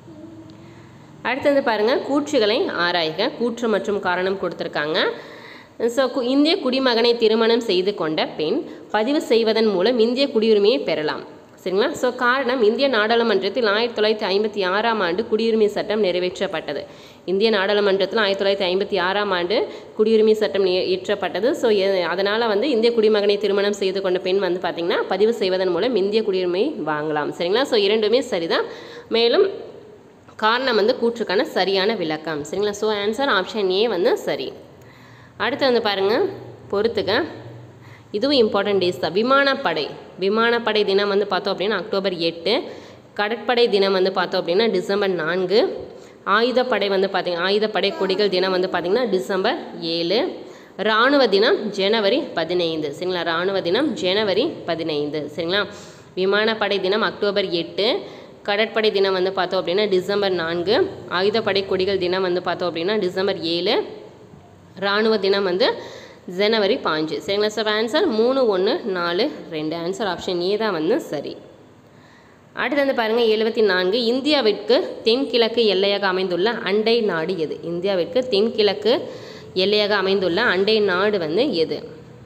அடுத்தது பாருங்கள் கூற்றுகளை ஆராய்க கூற்று மற்றும் காரணம் கொடுத்துருக்காங்க ஸோ இந்திய குடிமகனை திருமணம் செய்து கொண்ட பெண் பதிவு செய்வதன் மூலம் இந்திய குடியுரிமையை பெறலாம் சரிங்களா ஸோ காரணம் இந்திய நாடாளுமன்றத்தில் ஆயிரத்தி தொள்ளாயிரத்தி ஐம்பத்தி ஆறாம் ஆண்டு குடியுரிமை சட்டம் நிறைவேற்றப்பட்டது இந்திய நாடாளுமன்றத்தில் ஆயிரத்தி தொள்ளாயிரத்தி ஐம்பத்தி ஆறாம் ஆண்டு குடியுரிமை சட்டம் நி- இயற்றப்பட்டது ஸோ அதனால் வந்து இந்திய குடிமகனை திருமணம் செய்து கொண்ட பெண் வந்து பார்த்திங்கன்னா பதிவு செய்வதன் மூலம் இந்திய குடியுரிமை வாங்கலாம் சரிங்களா ஸோ இரண்டுமே சரிதான் மேலும் காரணம் வந்து கூற்றுக்கான சரியான விளக்கம் சரிங்களா ஸோ ஆன்சர் ஆப்ஷன் ஏ வந்து சரி அடுத்து வந்து பாருங்கள் பொறுத்துக்க இதுவும் இம்பார்ட்டன்ட் டேஸ் தான் விமானப்படை விமானப்படை தினம் வந்து பார்த்தோம் அப்படின்னா அக்டோபர் எட்டு கடற்படை தினம் வந்து பார்த்தோம் அப்படின்னா டிசம்பர் நான்கு ஆயுதப்படை வந்து பார்த்திங்க ஆயுதப்படை கொடிகள் தினம் வந்து பார்த்திங்கன்னா டிசம்பர் ஏழு இராணுவ தினம் ஜனவரி பதினைந்து சரிங்களா இராணுவ தினம் ஜனவரி பதினைந்து சரிங்களா விமானப்படை தினம் அக்டோபர் எட்டு கடற்படை தினம் வந்து பார்த்தோம் அப்படின்னா டிசம்பர் நான்கு ஆயுதப்படை கொடிகள் தினம் வந்து பார்த்தோம் அப்படின்னா டிசம்பர் ஏழு இராணுவ தினம் வந்து ஜனவரி பாஞ்சு சரிங்களா சார் ஆன்சர் மூணு ஒன்று நாலு ரெண்டு ஆன்சர் ஆப்ஷன் ஏ தான் வந்து சரி அடுத்து வந்து பாருங்கள் எழுபத்தி நான்கு இந்தியாவிற்கு தென்கிழக்கு எல்லையாக அமைந்துள்ள அண்டை நாடு எது இந்தியாவிற்கு தென்கிழக்கு எல்லையாக அமைந்துள்ள அண்டை நாடு வந்து எது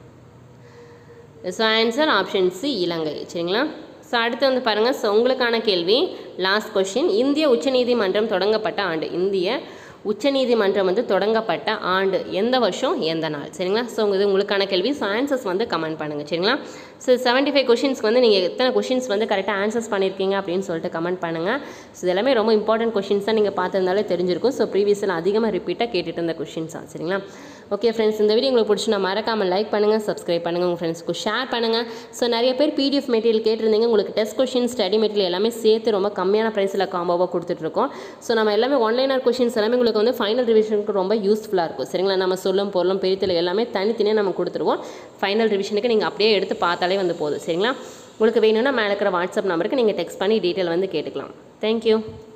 so answer option C Ilangai சரிங்களா ஸோ அடுத்து வந்து பாருங்கள் ஸோ உங்களுக்கான கேள்வி லாஸ்ட் கொஷின் இந்திய உச்சநீதிமன்றம் தொடங்கப்பட்ட ஆண்டு இந்திய உச்சநீதிமன்றம் வந்து தொடங்கப்பட்ட ஆண்டு எந்த வருஷம் எந்த நாள் சரிங்களா ஸோ இது உங்களுக்கான கேள்வி ஸோ ஆன்சர்ஸ் வந்து கமெண்ட் பண்ணுங்கள் சரிங்களா ஸோ செவன்ட்டி ஃபைவ் கொஷின்ஸ்க்கு வந்து நீங்கள் எத்தனை கொஷின்ஸ் வந்து கரெக்டாக ஆன்சர்ஸ் பண்ணியிருக்கீங்க அப்படின்னு சொல்லிட்டு கமெண்ட் பண்ணுங்கள் ஸோ இதெல்லாமே ரொம்ப இம்பார்ட்டன்ட் கொஷின்ஸ் தான் நீங்கள் பார்த்துருந்தாலே தெரிஞ்சிருக்கும் ஸோ ப்ரீவியஸில் அதிகமாக ரிப்பீட்டாக கேட்டுட்டு இருந்த கொஷின்ஸ் தான் சரிங்களா ஓகே ஃப்ரெண்ட்ஸ் இந்த வீடியோ உங்களுக்கு பிடிச்சி நான் மறக்காமல் லைக் பண்ணுங்கள் சப்ஸ்கிரைப் பண்ணுங்கள் உங்கள் ஃப்ரெண்ட்ஸ்க்கு ஷேர் பண்ணுங்கள் ஸோ நிறைய பேர் பிடிஎஃப் மெட்டீரியல் கேட்டிருந்தீங்க உங்களுக்கு டெஸ்ட் கொஷின் ஸ்டடி மெட்டீரியல் எல்லாமே சேர்த்து ரொம்ப கம்மியான ப்ரைஸில் காம்போவாக கொடுத்துட்ருக்கோம் ஸோ நம்ம எல்லாமே ஒன்லைனர் கொஷின்ஸ் எல்லாமே உங்களுக்கு வந்து ஃபைனல் ரிவிஷனுக்கு ரொம்ப யூஸ்ஃபுல்லாக இருக்கும் சரிங்களா நம்ம சொல்லும் பொருளும் பெருத்தில் எல்லாமே தனித்தனியாக நம்ம கொடுத்துருவோம் ஃபைனல் ரிவிஷனுக்கு நீங்கள் அப்படியே எடுத்து பார்த்தாலே வந்து போதும் சரிங்களா உங்களுக்கு வேணும்னா மேலே இருக்கிற வாட்ஸ்அப் நம்பருக்கு நீங்கள் டெக்ஸ்ட் பண்ணி டீட்டெயில் வந்து கேட்டுக்கலாம் தேங்க்யூ